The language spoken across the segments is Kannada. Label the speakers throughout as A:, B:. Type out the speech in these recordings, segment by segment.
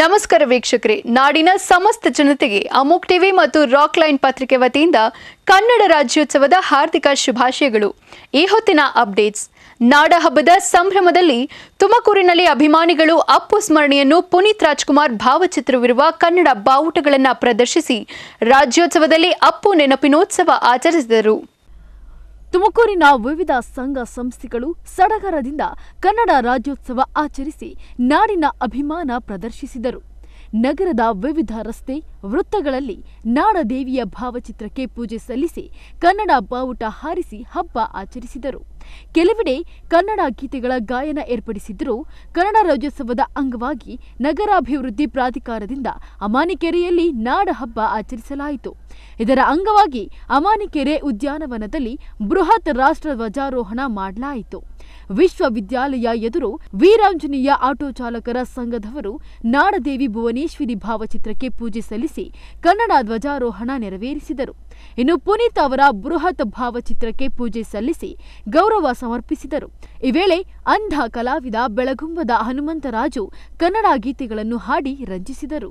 A: ನಮಸ್ಕಾರ ವೀಕ್ಷಕರೇ ನಾಡಿನ ಸಮಸ್ತ ಜನತೆಗೆ ಅಮೋಕ್ ಟಿವಿ ಮತ್ತು ರಾಕ್ ಲೈನ್ ಪತ್ರಿಕೆ ವತಿಯಿಂದ ಕನ್ನಡ ರಾಜ್ಯೋತ್ಸವದ ಹಾರ್ದಿಕ ಶುಭಾಶಯಗಳು ಈ ಹೊತ್ತಿನ ಅಪ್ಡೇಟ್ಸ್ ನಾಡ ಹಬ್ಬದ ಸಂಭ್ರಮದಲ್ಲಿ ತುಮಕೂರಿನಲ್ಲಿ ಅಭಿಮಾನಿಗಳು ಅಪ್ಪು ಸ್ಮರಣೆಯನ್ನು ಪುನೀತ್ ರಾಜ್ಕುಮಾರ್ ಭಾವಚಿತ್ರವಿರುವ ಕನ್ನಡ ಬಾವುಟಗಳನ್ನು ಪ್ರದರ್ಶಿಸಿ ರಾಜ್ಯೋತ್ಸವದಲ್ಲಿ ಅಪ್ಪು ನೆನಪಿನೋತ್ಸವ ಆಚರಿಸಿದರು
B: ತುಮಕೂರಿನ ವಿವಿಧ ಸಂಘ ಸಂಸ್ಥೆಗಳು ಸಡಗರದಿಂದ ಕನ್ನಡ ರಾಜ್ಯೋತ್ಸವ ಆಚರಿಸಿ ನಾಡಿನ ಅಭಿಮಾನ ಪ್ರದರ್ಶಿಸಿದರು ನಗರದ ವಿವಿಧ ರಸ್ತೆ ವೃತ್ತಗಳಲ್ಲಿ ನಾಡದೇವಿಯ ಭಾವಚಿತ್ರಕ್ಕೆ ಪೂಜೆ ಸಲ್ಲಿಸಿ ಕನ್ನಡ ಬಾವುಟ ಹಾರಿಸಿ ಹಬ್ಬ ಆಚರಿಸಿದರು ಕೆಲವೆಡೆ ಕನ್ನಡ ಗೀತೆಗಳ ಗಾಯನ ಏರ್ಪಡಿಸಿದ್ದರೂ ಕನ್ನಡ ರಾಜ್ಯೋತ್ಸವದ ಅಂಗವಾಗಿ ನಗರಾಭಿವೃದ್ಧಿ ಪ್ರಾಧಿಕಾರದಿಂದ ಅಮಾನಿಕೆರೆಯಲ್ಲಿ ನಾಡ ಹಬ್ಬ ಆಚರಿಸಲಾಯಿತು ಇದರ ಅಂಗವಾಗಿ ಅಮಾನಿಕೆರೆ ಉದ್ಯಾನವನದಲ್ಲಿ ಬೃಹತ್ ರಾಷ್ಟ್ರ ಧ್ವಜಾರೋಹಣ ಮಾಡಲಾಯಿತು ವಿಶ್ವವಿದ್ಯಾಲಯ ಎದುರು ವೀರಾಂಜನೇಯ ಆಟೋ ಚಾಲಕರ ಸಂಘದವರು ನಾಡದೇವಿ ಭುವನೇಶ್ವರಿ ಭಾವಚಿತ್ರಕ್ಕೆ ಪೂಜೆ ಸಲ್ಲಿಸಿ ಕನ್ನಡ ಧ್ವಜಾರೋಹಣ ನೆರವೇರಿಸಿದರು ಇನ್ನು ಪುನೀತ್ ಅವರ ಬೃಹತ್ ಭಾವಚಿತ್ರಕ್ಕೆ ಪೂಜೆ ಸಲ್ಲಿಸಿ ಗೌರವ ಸಮರ್ಪಿಸಿದರು ಈ ವೇಳೆ ಅಂಧ ಕಲಾವಿದ ಬೆಳಗುಂಬದ ಹನುಮಂತರಾಜು ಕನ್ನಡ ಗೀತೆಗಳನ್ನು ಹಾಡಿ ರಂಜಿಸಿದರು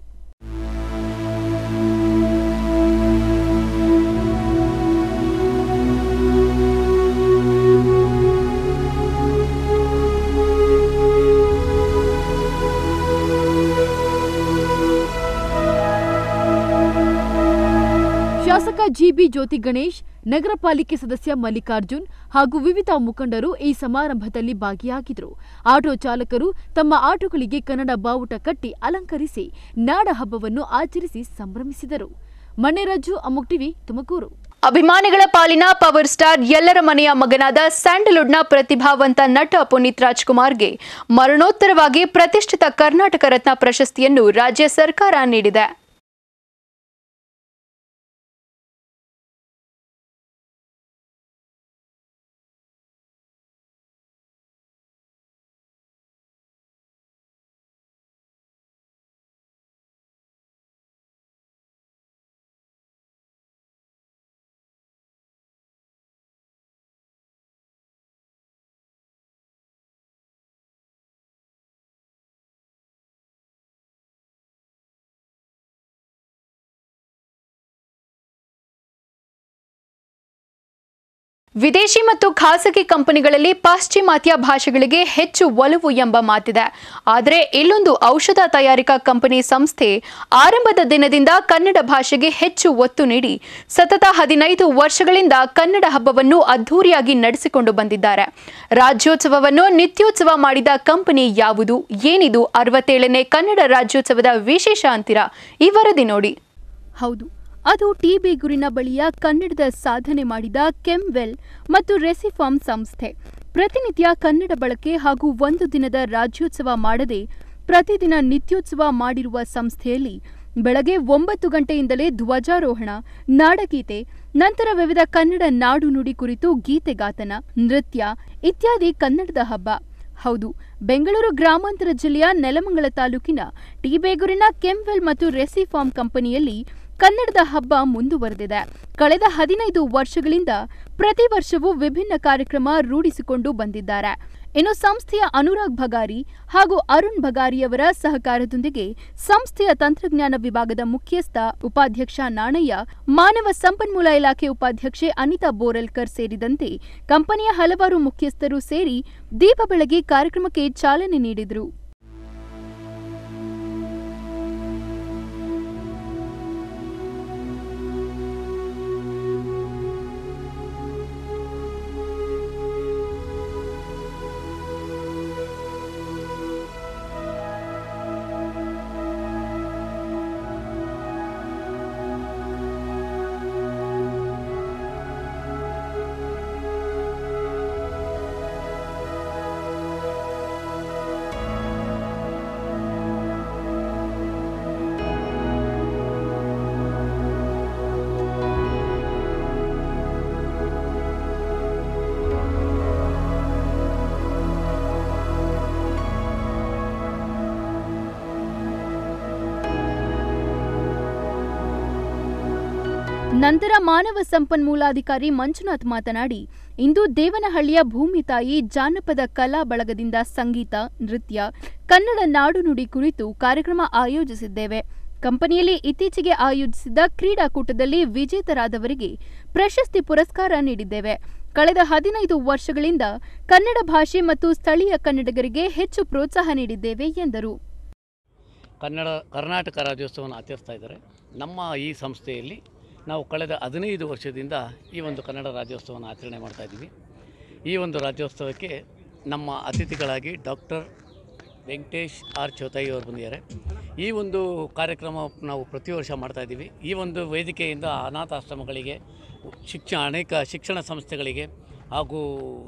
B: ಶಾಸಕ ಜಿಬಿ ಜ್ಯೋತಿ ಗಣೇಶ್ ನಗರ ಪಾಲಿಕೆ ಸದಸ್ಯ ಮಲ್ಲಿಕಾರ್ಜುನ್ ಹಾಗೂ ವಿವಿಧ ಮುಖಂಡರು ಈ ಸಮಾರಂಭದಲ್ಲಿ ಭಾಗಿಯಾಗಿದ್ದರು ಆಟೋ ಚಾಲಕರು ತಮ್ಮ ಆಟೋಗಳಿಗೆ ಕನ್ನಡ ಬಾವುಟ ಕಟ್ಟಿ ಅಲಂಕರಿಸಿ ನಾಡ ಹಬ್ಬವನ್ನು ಆಚರಿಸಿ ಸಂಭ್ರಮಿಸಿದರು ಮಣ್ಣೆರಜ್ಜು ಅಮುಕ್ ಟಿವಿ ತುಮಕೂರು
A: ಅಭಿಮಾನಿಗಳ ಪಾಲಿನ ಪವರ್ ಸ್ಟಾರ್ ಎಲ್ಲರ ಮನೆಯ ಮಗನಾದ ಸ್ಯಾಂಡಲ್ವುಡ್ನ ಪ್ರತಿಭಾವಂತ ನಟ ಪುನೀತ್ ರಾಜ್ಕುಮಾರ್ಗೆ ಮರಣೋತ್ತರವಾಗಿ ಪ್ರತಿಷ್ಠಿತ ಕರ್ನಾಟಕ ರತ್ನ ಪ್ರಶಸ್ತಿಯನ್ನು ರಾಜ್ಯ ಸರ್ಕಾರ ನೀಡಿದೆ ವಿದೇಶಿ ಮತ್ತು ಖಾಸಗಿ ಕಂಪನಿಗಳಲ್ಲಿ ಪಾಶ್ಚಿಮಾತ್ಯ ಭಾಷೆಗಳಿಗೆ ಹೆಚ್ಚು ಒಲವು ಎಂಬ ಮಾತಿದೆ ಆದರೆ ಇಲ್ಲೊಂದು ಔಷಧ ತಯಾರಿಕಾ ಕಂಪನಿ ಸಂಸ್ಥೆ ಆರಂಭದ ದಿನದಿಂದ ಕನ್ನಡ ಭಾಷೆಗೆ ಹೆಚ್ಚು ಒತ್ತು ನೀಡಿ ಸತತ ಹದಿನೈದು ವರ್ಷಗಳಿಂದ ಕನ್ನಡ ಹಬ್ಬವನ್ನು ಅದ್ಧೂರಿಯಾಗಿ ನಡೆಸಿಕೊಂಡು ಬಂದಿದ್ದಾರೆ ರಾಜ್ಯೋತ್ಸವವನ್ನು ನಿತ್ಯೋತ್ಸವ ಮಾಡಿದ ಕಂಪನಿ ಯಾವುದು ಏನಿದು ಅರವತ್ತೇಳನೇ ಕನ್ನಡ ರಾಜ್ಯೋತ್ಸವದ ವಿಶೇಷ ಅಂತೀರಾ ಈ ವರದಿ ನೋಡಿ
C: ಹೌದು ಅದು ಟಿ ಬೇಗೂರಿನ ಬಳಿಯ ಕನ್ನಡದ ಸಾಧನೆ ಮಾಡಿದ ಕೆಮ್ವೆಲ್ ಮತ್ತು ರೆಸಿಫಾರ್ಮ್ ಸಂಸ್ಥೆ ಪ್ರತಿನಿತ್ಯ ಕನ್ನಡ ಬಳಕೆ ಹಾಗೂ ಒಂದು ದಿನದ ರಾಜ್ಯೋತ್ಸವ ಮಾಡದೆ ಪ್ರತಿದಿನ ನಿತ್ಯೋತ್ಸವ ಮಾಡಿರುವ ಸಂಸ್ಥೆಯಲ್ಲಿ ಬೆಳಗ್ಗೆ ಒಂಬತ್ತು ಗಂಟೆಯಿಂದಲೇ ಧ್ವಜಾರೋಹಣ ನಾಡಗೀತೆ ನಂತರ ವಿವಿಧ ಕನ್ನಡ ನಾಡು ನುಡಿ ಕುರಿತು ಗೀತೆಗಾತನ ನೃತ್ಯ ಇತ್ಯಾದಿ ಕನ್ನಡದ ಹಬ್ಬ ಹೌದು ಬೆಂಗಳೂರು ಗ್ರಾಮಾಂತರ ಜಿಲ್ಲೆಯ ನೆಲಮಂಗಲ ತಾಲೂಕಿನ ಟಿಬೇಗೂರಿನ ಕೆಮ್ವೆಲ್ ಮತ್ತು ರೆಸಿಫಾರ್ಮ್ ಕಂಪನಿಯಲ್ಲಿ ಕನ್ನಡದ ಹಬ್ಬ ಮುಂದುವರೆದಿದೆ ಕಳೆದ ಹದಿನೈದು ವರ್ಷಗಳಿಂದ ಪ್ರತಿ ವರ್ಷವೂ ವಿಭಿನ್ನ ಕಾರ್ಯಕ್ರಮ ರೂಢಿಸಿಕೊಂಡು ಬಂದಿದ್ದಾರೆ ಇನ್ನು ಸಂಸ್ಥೆಯ ಅನುರಾಗ್ ಭಗಾರಿ ಹಾಗೂ ಅರುಣ್ ಭಗಾರಿಯವರ ಸಹಕಾರದೊಂದಿಗೆ ಸಂಸ್ಥೆಯ ತಂತ್ರಜ್ಞಾನ ವಿಭಾಗದ ಮುಖ್ಯಸ್ಥ ಉಪಾಧ್ಯಕ್ಷ ನಾಣಯ್ಯ ಮಾನವ ಸಂಪನ್ಮೂಲ ಇಲಾಖೆ ಉಪಾಧ್ಯಕ್ಷೆ ಅನಿತಾ ಬೋರಲ್ಕರ್ ಸೇರಿದಂತೆ ಕಂಪನಿಯ ಹಲವಾರು ಮುಖ್ಯಸ್ಥರು ಸೇರಿ ದೀಪ ಬೆಳಗ್ಗೆ ಕಾರ್ಯಕ್ರಮಕ್ಕೆ ಚಾಲನೆ ನೀಡಿದರು ನಂತರ ಮಾನವ ಸಂಪನ್ಮೂಲಾಧಿಕಾರಿ ಮಂಜುನಾಥ್ ಮಾತನಾಡಿ ಇಂದು ದೇವನಹಳ್ಳಿಯ ಭೂಮಿ ತಾಯಿ ಜಾನಪದ ಕಲಾ ಬಳಗದಿಂದ ಸಂಗೀತ ನೃತ್ಯ ಕನ್ನಡ ನಾಡು ನುಡಿ ಕುರಿತು ಕಾರ್ಯಕ್ರಮ ಆಯೋಜಿಸಿದ್ದೇವೆ ಕಂಪನಿಯಲ್ಲಿ ಇತ್ತೀಚೆಗೆ ಆಯೋಜಿಸಿದ್ದ ಕ್ರೀಡಾಕೂಟದಲ್ಲಿ ವಿಜೇತರಾದವರಿಗೆ ಪ್ರಶಸ್ತಿ ಪುರಸ್ಕಾರ ನೀಡಿದ್ದೇವೆ ಕಳೆದ ಹದಿನೈದು ವರ್ಷಗಳಿಂದ ಕನ್ನಡ ಭಾಷೆ ಮತ್ತು ಸ್ಥಳೀಯ ಕನ್ನಡಿಗರಿಗೆ ಹೆಚ್ಚು ಪ್ರೋತ್ಸಾಹ ನೀಡಿದ್ದೇವೆ ಎಂದರು
D: ಕನ್ನಡ ಕರ್ನಾಟಕ ರಾಜ್ಯೋತ್ಸವವನ್ನು ಆಚರಿಸ್ತಾ ಇದ್ದಾರೆ ನಮ್ಮ ಈ ಸಂಸ್ಥೆಯಲ್ಲಿ ನಾವು ಕಳೆದ ಹದಿನೈದು ವರ್ಷದಿಂದ ಈ ಒಂದು ಕನ್ನಡ ರಾಜ್ಯೋತ್ಸವವನ್ನು ಆಚರಣೆ ಮಾಡ್ತಾ ಇದ್ದೀವಿ ಈ ಒಂದು ರಾಜ್ಯೋತ್ಸವಕ್ಕೆ ನಮ್ಮ ಅತಿಥಿಗಳಾಗಿ ಡಾಕ್ಟರ್ ವೆಂಕಟೇಶ್ ಆರ್ ಚೌತಾಯಿ ಅವರು ಬಂದಿದ್ದಾರೆ ಈ ಒಂದು ಕಾರ್ಯಕ್ರಮ ನಾವು ಪ್ರತಿ ವರ್ಷ ಮಾಡ್ತಾ ಇದ್ದೀವಿ ಈ ಒಂದು ವೇದಿಕೆಯಿಂದ ಅನಾಥಾಶ್ರಮಗಳಿಗೆ ಶಿಕ್ಷಣ ಅನೇಕ ಶಿಕ್ಷಣ ಸಂಸ್ಥೆಗಳಿಗೆ ಹಾಗೂ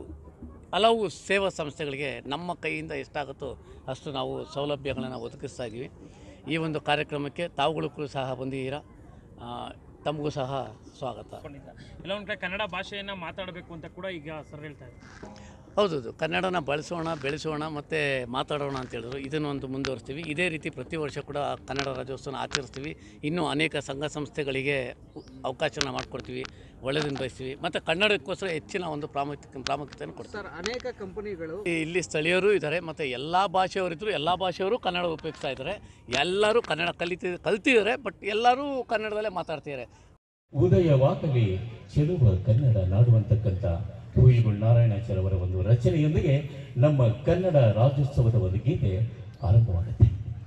D: ಹಲವು ಸೇವಾ ಸಂಸ್ಥೆಗಳಿಗೆ ನಮ್ಮ ಕೈಯಿಂದ ಎಷ್ಟಾಗುತ್ತೋ ಅಷ್ಟು ನಾವು ಸೌಲಭ್ಯಗಳನ್ನು ಒದಗಿಸ್ತಾ ಇದ್ದೀವಿ ಈ ಒಂದು ಕಾರ್ಯಕ್ರಮಕ್ಕೆ ತಾವುಗಳು ಕೂಡ ಸಹ ಬಂದಿದ್ದೀರಾ ಆ, ತಮಗೂ ಸಹ ಸ್ವಾಗತ
E: ಖಂಡಿತ ಎಲ್ಲ ಒಂದು ಕಡೆ ಕನ್ನಡ ಭಾಷೆಯನ್ನು ಮಾತಾಡಬೇಕು ಅಂತ ಕೂಡ ಈಗ ಸರ್ ಹೇಳ್ತಾ ಇದ್ದಾರೆ
D: ಹೌದೌದು ಕನ್ನಡನ ಬಳಸೋಣ ಬೆಳೆಸೋಣ ಮತ್ತು ಮಾತಾಡೋಣ ಅಂತ ಹೇಳಿದ್ರು ಇದನ್ನು ಒಂದು ಮುಂದುವರಿಸ್ತೀವಿ ಇದೇ ರೀತಿ ಪ್ರತಿ ವರ್ಷ ಕೂಡ ಕನ್ನಡ ರಾಜ್ಯೋತ್ಸವನ ಆಚರಿಸ್ತೀವಿ ಇನ್ನೂ ಅನೇಕ ಸಂಘ ಸಂಸ್ಥೆಗಳಿಗೆ ಉ- ಅವಕಾಶನ ಮಾಡಿಕೊಡ್ತೀವಿ ಒಳ್ಳೆಯದನ್ನು ಬಯಸ್ತೀವಿ ಮತ್ತು ಕನ್ನಡಕ್ಕೋಸ್ಕರ ಹೆಚ್ಚಿನ ಒಂದು ಪ್ರಾಮುಖ್ಯ ಪ್ರಾಮುಖ್ಯತೆಯನ್ನು ಕೊಡ್ತೀವಿ
F: ಸರ್ ಅನೇಕ ಕಂಪನಿಗಳು
D: ಇಲ್ಲಿ ಸ್ಥಳೀಯರು ಇದ್ದಾರೆ ಮತ್ತು ಎಲ್ಲ ಭಾಷೆಯವರಿದ್ದರು ಎಲ್ಲ ಭಾಷೆಯವರು ಕನ್ನಡ ಉಪಯೋಗಿಸ್ತಾ ಇದ್ದಾರೆ ಎಲ್ಲರೂ ಕನ್ನಡ ಕಲಿತಿ ಕಲ್ತಿದ್ದಾರೆ ಬಟ್ ಎಲ್ಲರೂ ಕನ್ನಡದಲ್ಲೇ ಮಾತಾಡ್ತಿದ್ದಾರೆ
G: ಉದಯವಾಗಲಿ ಚೆಲುವ ಕನ್ನಡ ನಾಡುವಂತಕ್ಕಂಥ ಹುಯಿಗುಳ್ ನಾರಾಯಣಾಚಾರ್ಯ ಅವರ ಒಂದು ರಚನೆಯೊಂದಿಗೆ ನಮ್ಮ ಕನ್ನಡ ರಾಜ್ಯೋತ್ಸವದ ಒಂದು ಗೀತೆ ಆರಂಭವಾಗುತ್ತೆ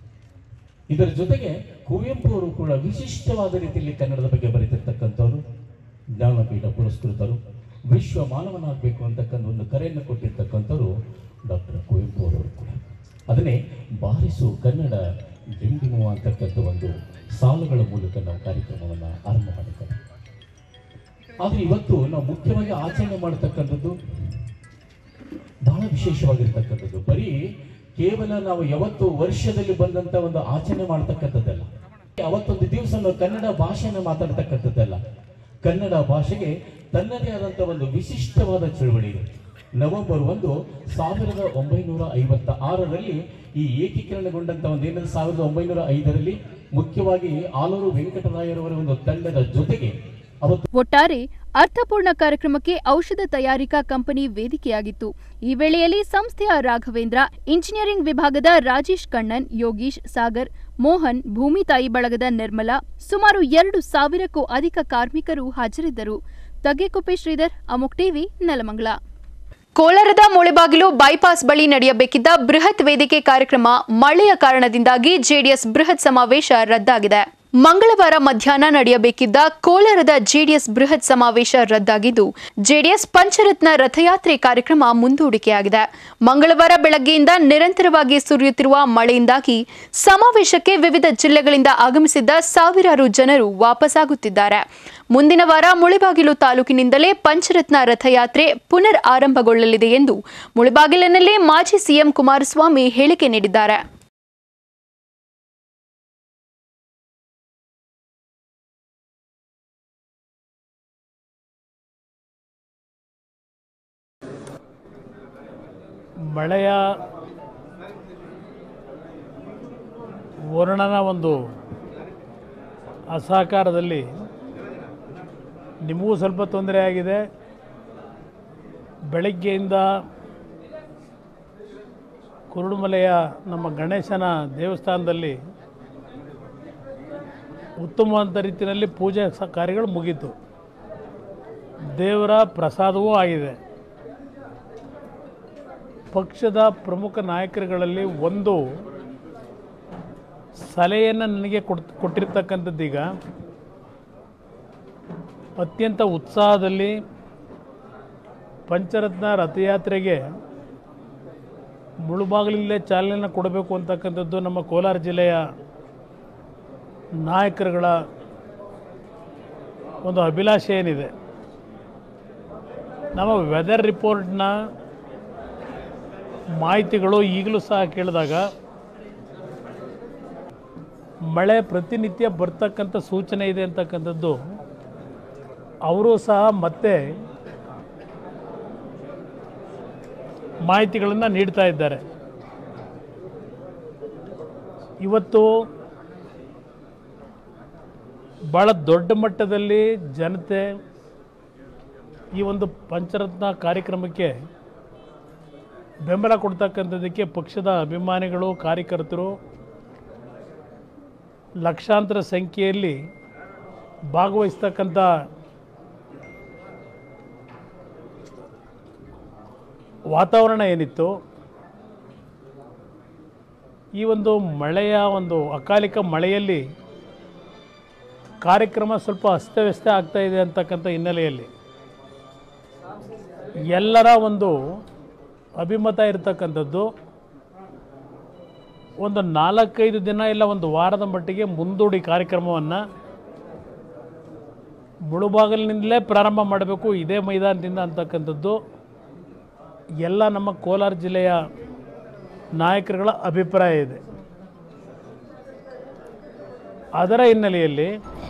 G: ಇದರ ಜೊತೆಗೆ ಕುವೆಂಪು ಅವರು ಕೂಡ ವಿಶಿಷ್ಟವಾದ ರೀತಿಯಲ್ಲಿ ಕನ್ನಡದ ಬಗ್ಗೆ ಬರೆದಿರ್ತಕ್ಕಂಥವ್ರು ಜ್ಞಾನಪೀಠ ಪುರಸ್ಕೃತರು ವಿಶ್ವ ಮಾನವನಾಗಬೇಕು ಅಂತಕ್ಕಂಥ ಒಂದು ಕರೆಯನ್ನು ಕೊಟ್ಟಿರ್ತಕ್ಕಂಥವ್ರು ಡಾಕ್ಟರ್ ಕುವೆಂಪು ಅವರು ಕೂಡ ಅದನ್ನೇ ಬಾರಿಸು ಕನ್ನಡ ಡಿಂಡಿಮುವ ಅಂತಕ್ಕಂಥ ಒಂದು ಸಾಲುಗಳ ಮೂಲಕ ನಾವು ಕಾರ್ಯಕ್ರಮವನ್ನು ಆರಂಭ ಮಾಡಿದ್ದೇವೆ ಆದರೆ ಇವತ್ತು ನಾವು ಮುಖ್ಯವಾಗಿ ಆಚರಣೆ ಮಾಡತಕ್ಕಂಥದ್ದು ಬಹಳ ವಿಶೇಷವಾಗಿರ್ತಕ್ಕಂಥದ್ದು ಬರೀ ಕೇವಲ ನಾವು ಯಾವತ್ತು ವರ್ಷದಲ್ಲಿ ಬಂದಂತ ಒಂದು ಆಚರಣೆ ಮಾಡ್ತಕ್ಕಂಥದ್ದಲ್ಲ ಅವತ್ತೊಂದು ದಿವಸ ನಾವು ಕನ್ನಡ ಭಾಷೆನ ಮಾತಾಡ್ತಕ್ಕಂಥದ್ದಲ್ಲ ಕನ್ನಡ ಭಾಷೆಗೆ ತನ್ನದೇ ಆದಂಥ ಒಂದು ವಿಶಿಷ್ಟವಾದ ಚಳುವಳಿ ಇದೆ ನವೆಂಬರ್ ಒಂದು ಸಾವಿರದ ಒಂಬೈನೂರ ಐವತ್ತ ಆರರಲ್ಲಿ ಈ ಏಕೀಕರಣಗೊಂಡಂತ ಒಂದು ಏನಂದ್ರೆ ಸಾವಿರದ ಒಂಬೈನೂರ ಐದರಲ್ಲಿ ಮುಖ್ಯವಾಗಿ ಆಲೂರು ವೆಂಕಟರಾಯರವರ ಒಂದು ತಂಡದ ಜೊತೆಗೆ ಅವತ್ತು
C: ಒಟ್ಟಾರೆ ಅರ್ಥಪೂರ್ಣ ಕಾರ್ಯಕ್ರಮಕ್ಕೆ ಔಷಧ ತಯಾರಿಕಾ ಕಂಪನಿ ವೇದಿಕೆಯಾಗಿತ್ತು ಈ ವೇಳೆಯಲ್ಲಿ ಸಂಸ್ಥೆಯ ರಾಘವೇಂದ್ರ ಇಂಜಿನಿಯರಿಂಗ್ ವಿಭಾಗದ ರಾಜೇಶ್ ಕಣ್ಣನ್ ಯೋಗೀಶ್ ಸಾಗರ್ ಮೋಹನ್ ಭೂಮಿತಾಯಿ ಬಳಗದ ನಿರ್ಮಲಾ ಸುಮಾರು ಎರಡು ಸಾವಿರಕ್ಕೂ ಅಧಿಕ ಕಾರ್ಮಿಕರು ಹಾಜರಿದ್ದರು ತಗ್ಗೆಕುಪ್ಪೆ ಶ್ರೀಧರ್ ಅಮುಕ್ ಟಿವಿ ನೆಲಮಂಗಲ
A: ಕೋಲಾರದ ಮುಳೆಬಾಗಿಲು ಬೈಪಾಸ್ ಬಳಿ ನಡೆಯಬೇಕಿದ್ದ ಬೃಹತ್ ವೇದಿಕೆ ಕಾರ್ಯಕ್ರಮ ಮಳೆಯ ಕಾರಣದಿಂದಾಗಿ ಜೆಡಿಎಸ್ ಬೃಹತ್ ಸಮಾವೇಶ ರದ್ದಾಗಿದೆ ಮಂಗಳವಾರ ಮಧ್ಯಾಹ್ನ ನಡೆಯಬೇಕಿದ್ದ ಕೋಲಾರದ ಜೆಡಿಎಸ್ ಬೃಹತ್ ಸಮಾವೇಶ ರದ್ದಾಗಿದ್ದು ಜೆಡಿಎಸ್ ಪಂಚರತ್ನ ರಥಯಾತ್ರೆ ಕಾರ್ಯಕ್ರಮ ಮುಂದೂಡಿಕೆಯಾಗಿದೆ ಮಂಗಳವಾರ ಬೆಳಗ್ಗೆಯಿಂದ ನಿರಂತರವಾಗಿ ಸುರಿಯುತ್ತಿರುವ ಮಳೆಯಿಂದಾಗಿ ಸಮಾವೇಶಕ್ಕೆ ವಿವಿಧ ಜಿಲ್ಲೆಗಳಿಂದ ಆಗಮಿಸಿದ್ದ ಸಾವಿರಾರು ಜನರು ವಾಪಸ್ಸಾಗುತ್ತಿದ್ದಾರೆ ಮುಂದಿನ ವಾರ ಮುಳೆಬಾಗಿಲು ತಾಲೂಕಿನಿಂದಲೇ ಪಂಚರತ್ನ ರಥಯಾತ್ರೆ ಪುನರ್ ಆರಂಭಗೊಳ್ಳಲಿದೆ ಎಂದು ಮುಳೆಬಾಗಿಲಿನಲ್ಲೇ ಮಾಜಿ ಸಿಎಂ ಕುಮಾರಸ್ವಾಮಿ ಹೇಳಿಕೆ ನೀಡಿದ್ದಾರೆ
E: ಮಳೆಯ ವರ್ಣನ ಒಂದು ಅಸಹಕಾರದಲ್ಲಿ ನಿಮಗೂ ಸ್ವಲ್ಪ ತೊಂದರೆ ಆಗಿದೆ ಬೆಳಗ್ಗೆಯಿಂದ ಕುರುಡುಮಲೆಯ ನಮ್ಮ ಗಣೇಶನ ದೇವಸ್ಥಾನದಲ್ಲಿ ಉತ್ತಮವಾದ ರೀತಿಯಲ್ಲಿ ಪೂಜೆ ಸ ಕಾರ್ಯಗಳು ಮುಗೀತು ದೇವರ ಪ್ರಸಾದವೂ ಆಗಿದೆ ಪಕ್ಷದ ಪ್ರಮುಖ ನಾಯಕರುಗಳಲ್ಲಿ ಒಂದು ಸಲಹೆಯನ್ನು ನನಗೆ ಕೊಟ್ ಕೊಟ್ಟಿರ್ತಕ್ಕಂಥದ್ದೀಗ ಅತ್ಯಂತ ಉತ್ಸಾಹದಲ್ಲಿ ಪಂಚರತ್ನ ರಥಯಾತ್ರೆಗೆ ಮುಳುಬಾಗಿಲಲ್ಲೇ ಚಾಲನೆಯನ್ನು ಕೊಡಬೇಕು ಅಂತಕ್ಕಂಥದ್ದು ನಮ್ಮ ಕೋಲಾರ ಜಿಲ್ಲೆಯ ನಾಯಕರುಗಳ ಒಂದು ಅಭಿಲಾಷೆ ಏನಿದೆ ನಮ್ಮ ವೆದರ್ ರಿಪೋರ್ಟ್ನ ಮಾಹಿತಿಗಳು ಈಗಲೂ ಸಹ ಕೇಳಿದಾಗ ಮಳೆ ಪ್ರತಿನಿತ್ಯ ಬರ್ತಕ್ಕಂಥ ಸೂಚನೆ ಇದೆ ಅಂತಕ್ಕಂಥದ್ದು ಅವರು ಸಹ ಮತ್ತೆ ಮಾಹಿತಿಗಳನ್ನು ನೀಡ್ತಾ ಇದ್ದಾರೆ ಇವತ್ತು
F: ಭಾಳ ದೊಡ್ಡ ಮಟ್ಟದಲ್ಲಿ ಜನತೆ ಈ ಒಂದು ಪಂಚರತ್ನ ಕಾರ್ಯಕ್ರಮಕ್ಕೆ ಬೆಂಬಲ ಕೊಡ್ತಕ್ಕಂಥದ್ದಕ್ಕೆ ಪಕ್ಷದ ಅಭಿಮಾನಿಗಳು ಕಾರ್ಯಕರ್ತರು ಲಕ್ಷಾಂತರ ಸಂಖ್ಯೆಯಲ್ಲಿ ಭಾಗವಹಿಸ್ತಕ್ಕಂಥ ವಾತಾವರಣ ಏನಿತ್ತು ಈ ಒಂದು ಮಳೆಯ ಒಂದು ಅಕಾಲಿಕ ಮಳೆಯಲ್ಲಿ ಕಾರ್ಯಕ್ರಮ ಸ್ವಲ್ಪ ಅಸ್ತವ್ಯಸ್ತ ಆಗ್ತಾ ಇದೆ ಅಂತಕ್ಕಂಥ ಹಿನ್ನೆಲೆಯಲ್ಲಿ ಎಲ್ಲರ ಒಂದು ಅಭಿಮತ ಇರತಕ್ಕಂಥದ್ದು ಒಂದು ನಾಲ್ಕೈದು ದಿನ ಇಲ್ಲ ಒಂದು ವಾರದ ಮಟ್ಟಿಗೆ ಮುಂದೂಡಿ ಕಾರ್ಯಕ್ರಮವನ್ನು ಮುಳುಬಾಗಿಲಿನಿಂದಲೇ ಪ್ರಾರಂಭ ಮಾಡಬೇಕು ಇದೇ ಮೈದಾನದಿಂದ ಅಂತಕ್ಕಂಥದ್ದು ಎಲ್ಲ ನಮ್ಮ ಕೋಲಾರ ಜಿಲ್ಲೆಯ ನಾಯಕರುಗಳ ಅಭಿಪ್ರಾಯ ಇದೆ ಅದರ ಹಿನ್ನೆಲೆಯಲ್ಲಿ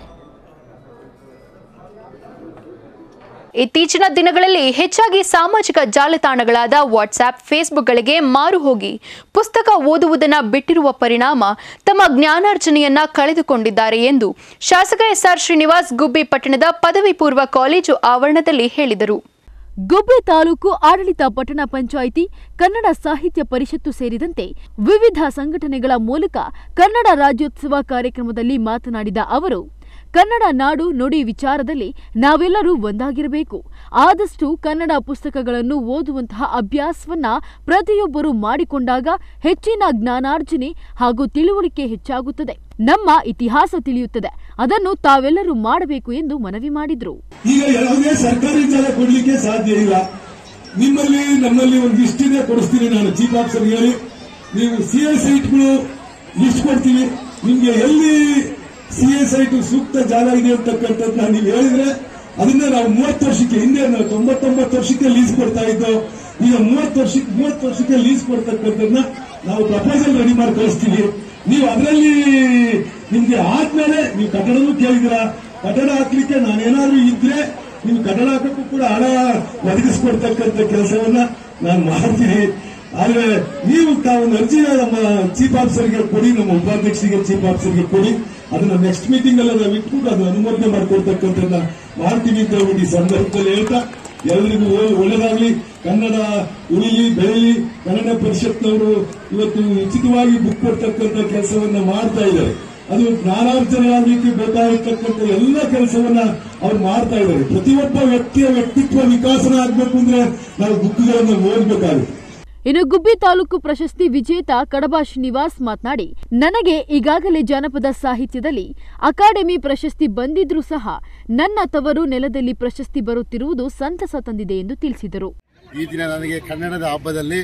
A: ಇತ್ತೀಚಿನ ದಿನಗಳಲ್ಲಿ ಹೆಚ್ಚಾಗಿ ಸಾಮಾಜಿಕ ಜಾಲತಾಣಗಳಾದ ವಾಟ್ಸ್ಆಪ್ ಫೇಸ್ಬುಕ್ಗಳಿಗೆ ಮಾರು ಹೋಗಿ ಪುಸ್ತಕ ಓದುವುದನ್ನು ಬಿಟ್ಟಿರುವ ಪರಿಣಾಮ ತಮ್ಮ ಜ್ಞಾನಾರ್ಜನೆಯನ್ನ ಕಳೆದುಕೊಂಡಿದ್ದಾರೆ ಎಂದು ಶಾಸಕ ಎಸ್ಆರ್ ಶ್ರೀನಿವಾಸ್ ಗುಬ್ಬಿ ಪಟ್ಟಣದ ಪದವಿ ಪೂರ್ವ ಕಾಲೇಜು ಆವರಣದಲ್ಲಿ ಹೇಳಿದರು
B: ಗುಬ್ಬಿ ತಾಲೂಕು ಆಡಳಿತ ಪಟ್ಟಣ ಪಂಚಾಯಿತಿ ಕನ್ನಡ ಸಾಹಿತ್ಯ ಪರಿಷತ್ತು ಸೇರಿದಂತೆ ವಿವಿಧ ಸಂಘಟನೆಗಳ ಮೂಲಕ ಕನ್ನಡ ರಾಜ್ಯೋತ್ಸವ ಕಾರ್ಯಕ್ರಮದಲ್ಲಿ ಮಾತನಾಡಿದ ಅವರು ಕನ್ನಡ ನಾಡು ನುಡಿ ವಿಚಾರದಲ್ಲಿ ನಾವೆಲ್ಲರೂ ಒಂದಾಗಿರಬೇಕು ಆದಷ್ಟು ಕನ್ನಡ ಪುಸ್ತಕಗಳನ್ನು ಓದುವಂತಹ ಅಭ್ಯಾಸವನ್ನ ಪ್ರತಿಯೊಬ್ಬರು ಮಾಡಿಕೊಂಡಾಗ ಹೆಚ್ಚಿನ ಜ್ಞಾನಾರ್ಜನೆ ಹಾಗೂ ತಿಳುವಳಿಕೆ ಹೆಚ್ಚಾಗುತ್ತದೆ ನಮ್ಮ ಇತಿಹಾಸ ತಿಳಿಯುತ್ತದೆ ಅದನ್ನು ತಾವೆಲ್ಲರೂ ಮಾಡಬೇಕು ಎಂದು ಮನವಿ ಮಾಡಿದ್ರು
H: ಈಗ ಯಾವುದೇ ಸರ್ಕಾರಿ ಜಾಗ ಕೊಡ್ಲಿಕ್ಕೆ ಸಾಧ್ಯ ಇಲ್ಲ ನಿಮ್ಮಲ್ಲಿ ನಮ್ಮಲ್ಲಿ ಒಂದು ಲಿಸ್ಟಿನೇ ಕೊಡಿಸ್ತೀನಿ ನಾನು ಚೀಫ್ ಆಫೀಸರ್ ಹೇಳಿ ನೀವು ಸಿ ಎಸ್ ಐಟ್ಗಳು ಲಿಸ್ಟ್ ಕೊಡ್ತೀವಿ ನಿಮ್ಗೆ ಎಲ್ಲಿ ಸಿ ಎಸ್ ಐಟ್ ಸೂಕ್ತ ಜಾಗ ಇದೆ ಅಂತಕ್ಕಂಥದ್ದನ್ನ ನೀವು ಹೇಳಿದ್ರೆ ಅದನ್ನ ನಾವು ಮೂವತ್ತು ವರ್ಷಕ್ಕೆ ಹಿಂದೆ ನಾವು ತೊಂಬತ್ತೊಂಬತ್ತು ವರ್ಷಕ್ಕೆ ಲೀಸ್ ಕೊಡ್ತಾ ಇದ್ದೋ ಈಗ ಮೂವತ್ತು ವರ್ಷಕ್ಕೆ ಮೂವತ್ತು ವರ್ಷಕ್ಕೆ ಲೀಸ್ ಕೊಡ್ತಕ್ಕಂಥದ್ದನ್ನ ನಾವು ಪ್ರಪೋಸಲ್ ರೆಡಿ ಮಾಡಿ ಕಳಿಸ್ತೀವಿ ನೀವು ಅದರಲ್ಲಿ ನಿಮ್ಗೆ ಆದ್ಮೇಲೆ ನೀವು ಕಟ್ಟಡನೂ ಕೇಳಿದಿರಾ ಕಟ್ಟಡ ಹಾಕ್ಲಿಕ್ಕೆ ನಾನೇನಾದ್ರೂ ಇದ್ರೆ ನೀವು ಕಟ್ಟಡ ಹಾಕಕ್ಕೂ ಕೂಡ ಹಣ ಒದಗಿಸ್ಕೊಡ್ತಕ್ಕಂಥ ಕೆಲಸವನ್ನ ನಾನು ಮಾಡ್ತೀನಿ ಆದ್ರೆ ನೀವು ತಾವೊಂದು ಅರ್ಜಿನ ನಮ್ಮ ಚೀಫ್ ಆಫೀಸರ್ಗೆ ಕೊಡಿ ನಮ್ಮ ಉಪಾಧ್ಯಕ್ಷರಿಗೆ ಚೀಫ್ ಆಫೀಸರ್ಗೆ ಕೊಡಿ ಅದನ್ನ ನೆಕ್ಸ್ಟ್ ಮೀಟಿಂಗ್ ಅಲ್ಲಿ ನಾವು ಇಟ್ಬಿಟ್ಟು ಅದು ಅನುಮೋದನೆ ಮಾಡ್ಕೊಡ್ತಕ್ಕಂಥದ್ದನ್ನ ಮಾಡ್ತೀವಿ ಅಂತ ಹೇಳ್ಬಿಟ್ಟು ಈ ಸಂದರ್ಭದಲ್ಲಿ ಹೇಳ್ತಾ ಎಲ್ಲರಿಗೂ ಒಳ್ಳೆ- ಒಳ್ಳೆದಾಗ್ಲಿ ಕನ್ನಡ ಉಳಿಲಿ ಬೆಳೆಯಲಿ ಕನ್ನಡ ಪರಿಷತ್ನವರು ಇವತ್ತು ಉಚಿತವಾಗಿ ಬುಕ್ ಕೊಡ್ತಕ್ಕಂಥ ಕೆಲಸವನ್ನ ಮಾಡ್ತಾ ಇದ್ದಾರೆ ಅದು ಜ್ಞಾನಾರ್ಜನೆ ಆಗ್ಲಿಕ್ಕೆ ಬೇಕಾಗಿರ್ತಕ್ಕಂಥ ಎಲ್ಲ ಕೆಲಸವನ್ನ ಅವ್ರು ಮಾಡ್ತಾ ಇದ್ದಾರೆ ಪ್ರತಿಯೊಬ್ಬ ವ್ಯಕ್ತಿಯ ವ್ಯಕ್ತಿತ್ವ ವಿಕಾಸನ ಆಗ್ಬೇಕು ಅಂದ್ರೆ ನಾವು ಬುಕ್ಗಳನ್ನು ಓದಬೇಕಾಗುತ್ತೆ
B: ಇನ್ನು ಗುಬ್ಬಿ ತಾಲೂಕು ಪ್ರಶಸ್ತಿ ವಿಜೇತ ಕಡಬ ಶ್ರೀನಿವಾಸ್ ಮಾತನಾಡಿ ನನಗೆ ಈಗಾಗಲೇ ಜಾನಪದ ಸಾಹಿತ್ಯದಲ್ಲಿ ಅಕಾಡೆಮಿ ಪ್ರಶಸ್ತಿ ಬಂದಿದ್ರೂ ಸಹ ನನ್ನ ತವರು ನೆಲದಲ್ಲಿ ಪ್ರಶಸ್ತಿ ಬರುತ್ತಿರುವುದು ಸಂತಸ ತಂದಿದೆ ಎಂದು ತಿಳಿಸಿದರು
I: ಈ ದಿನ ನನಗೆ ಕನ್ನಡದ ಹಬ್ಬದಲ್ಲಿ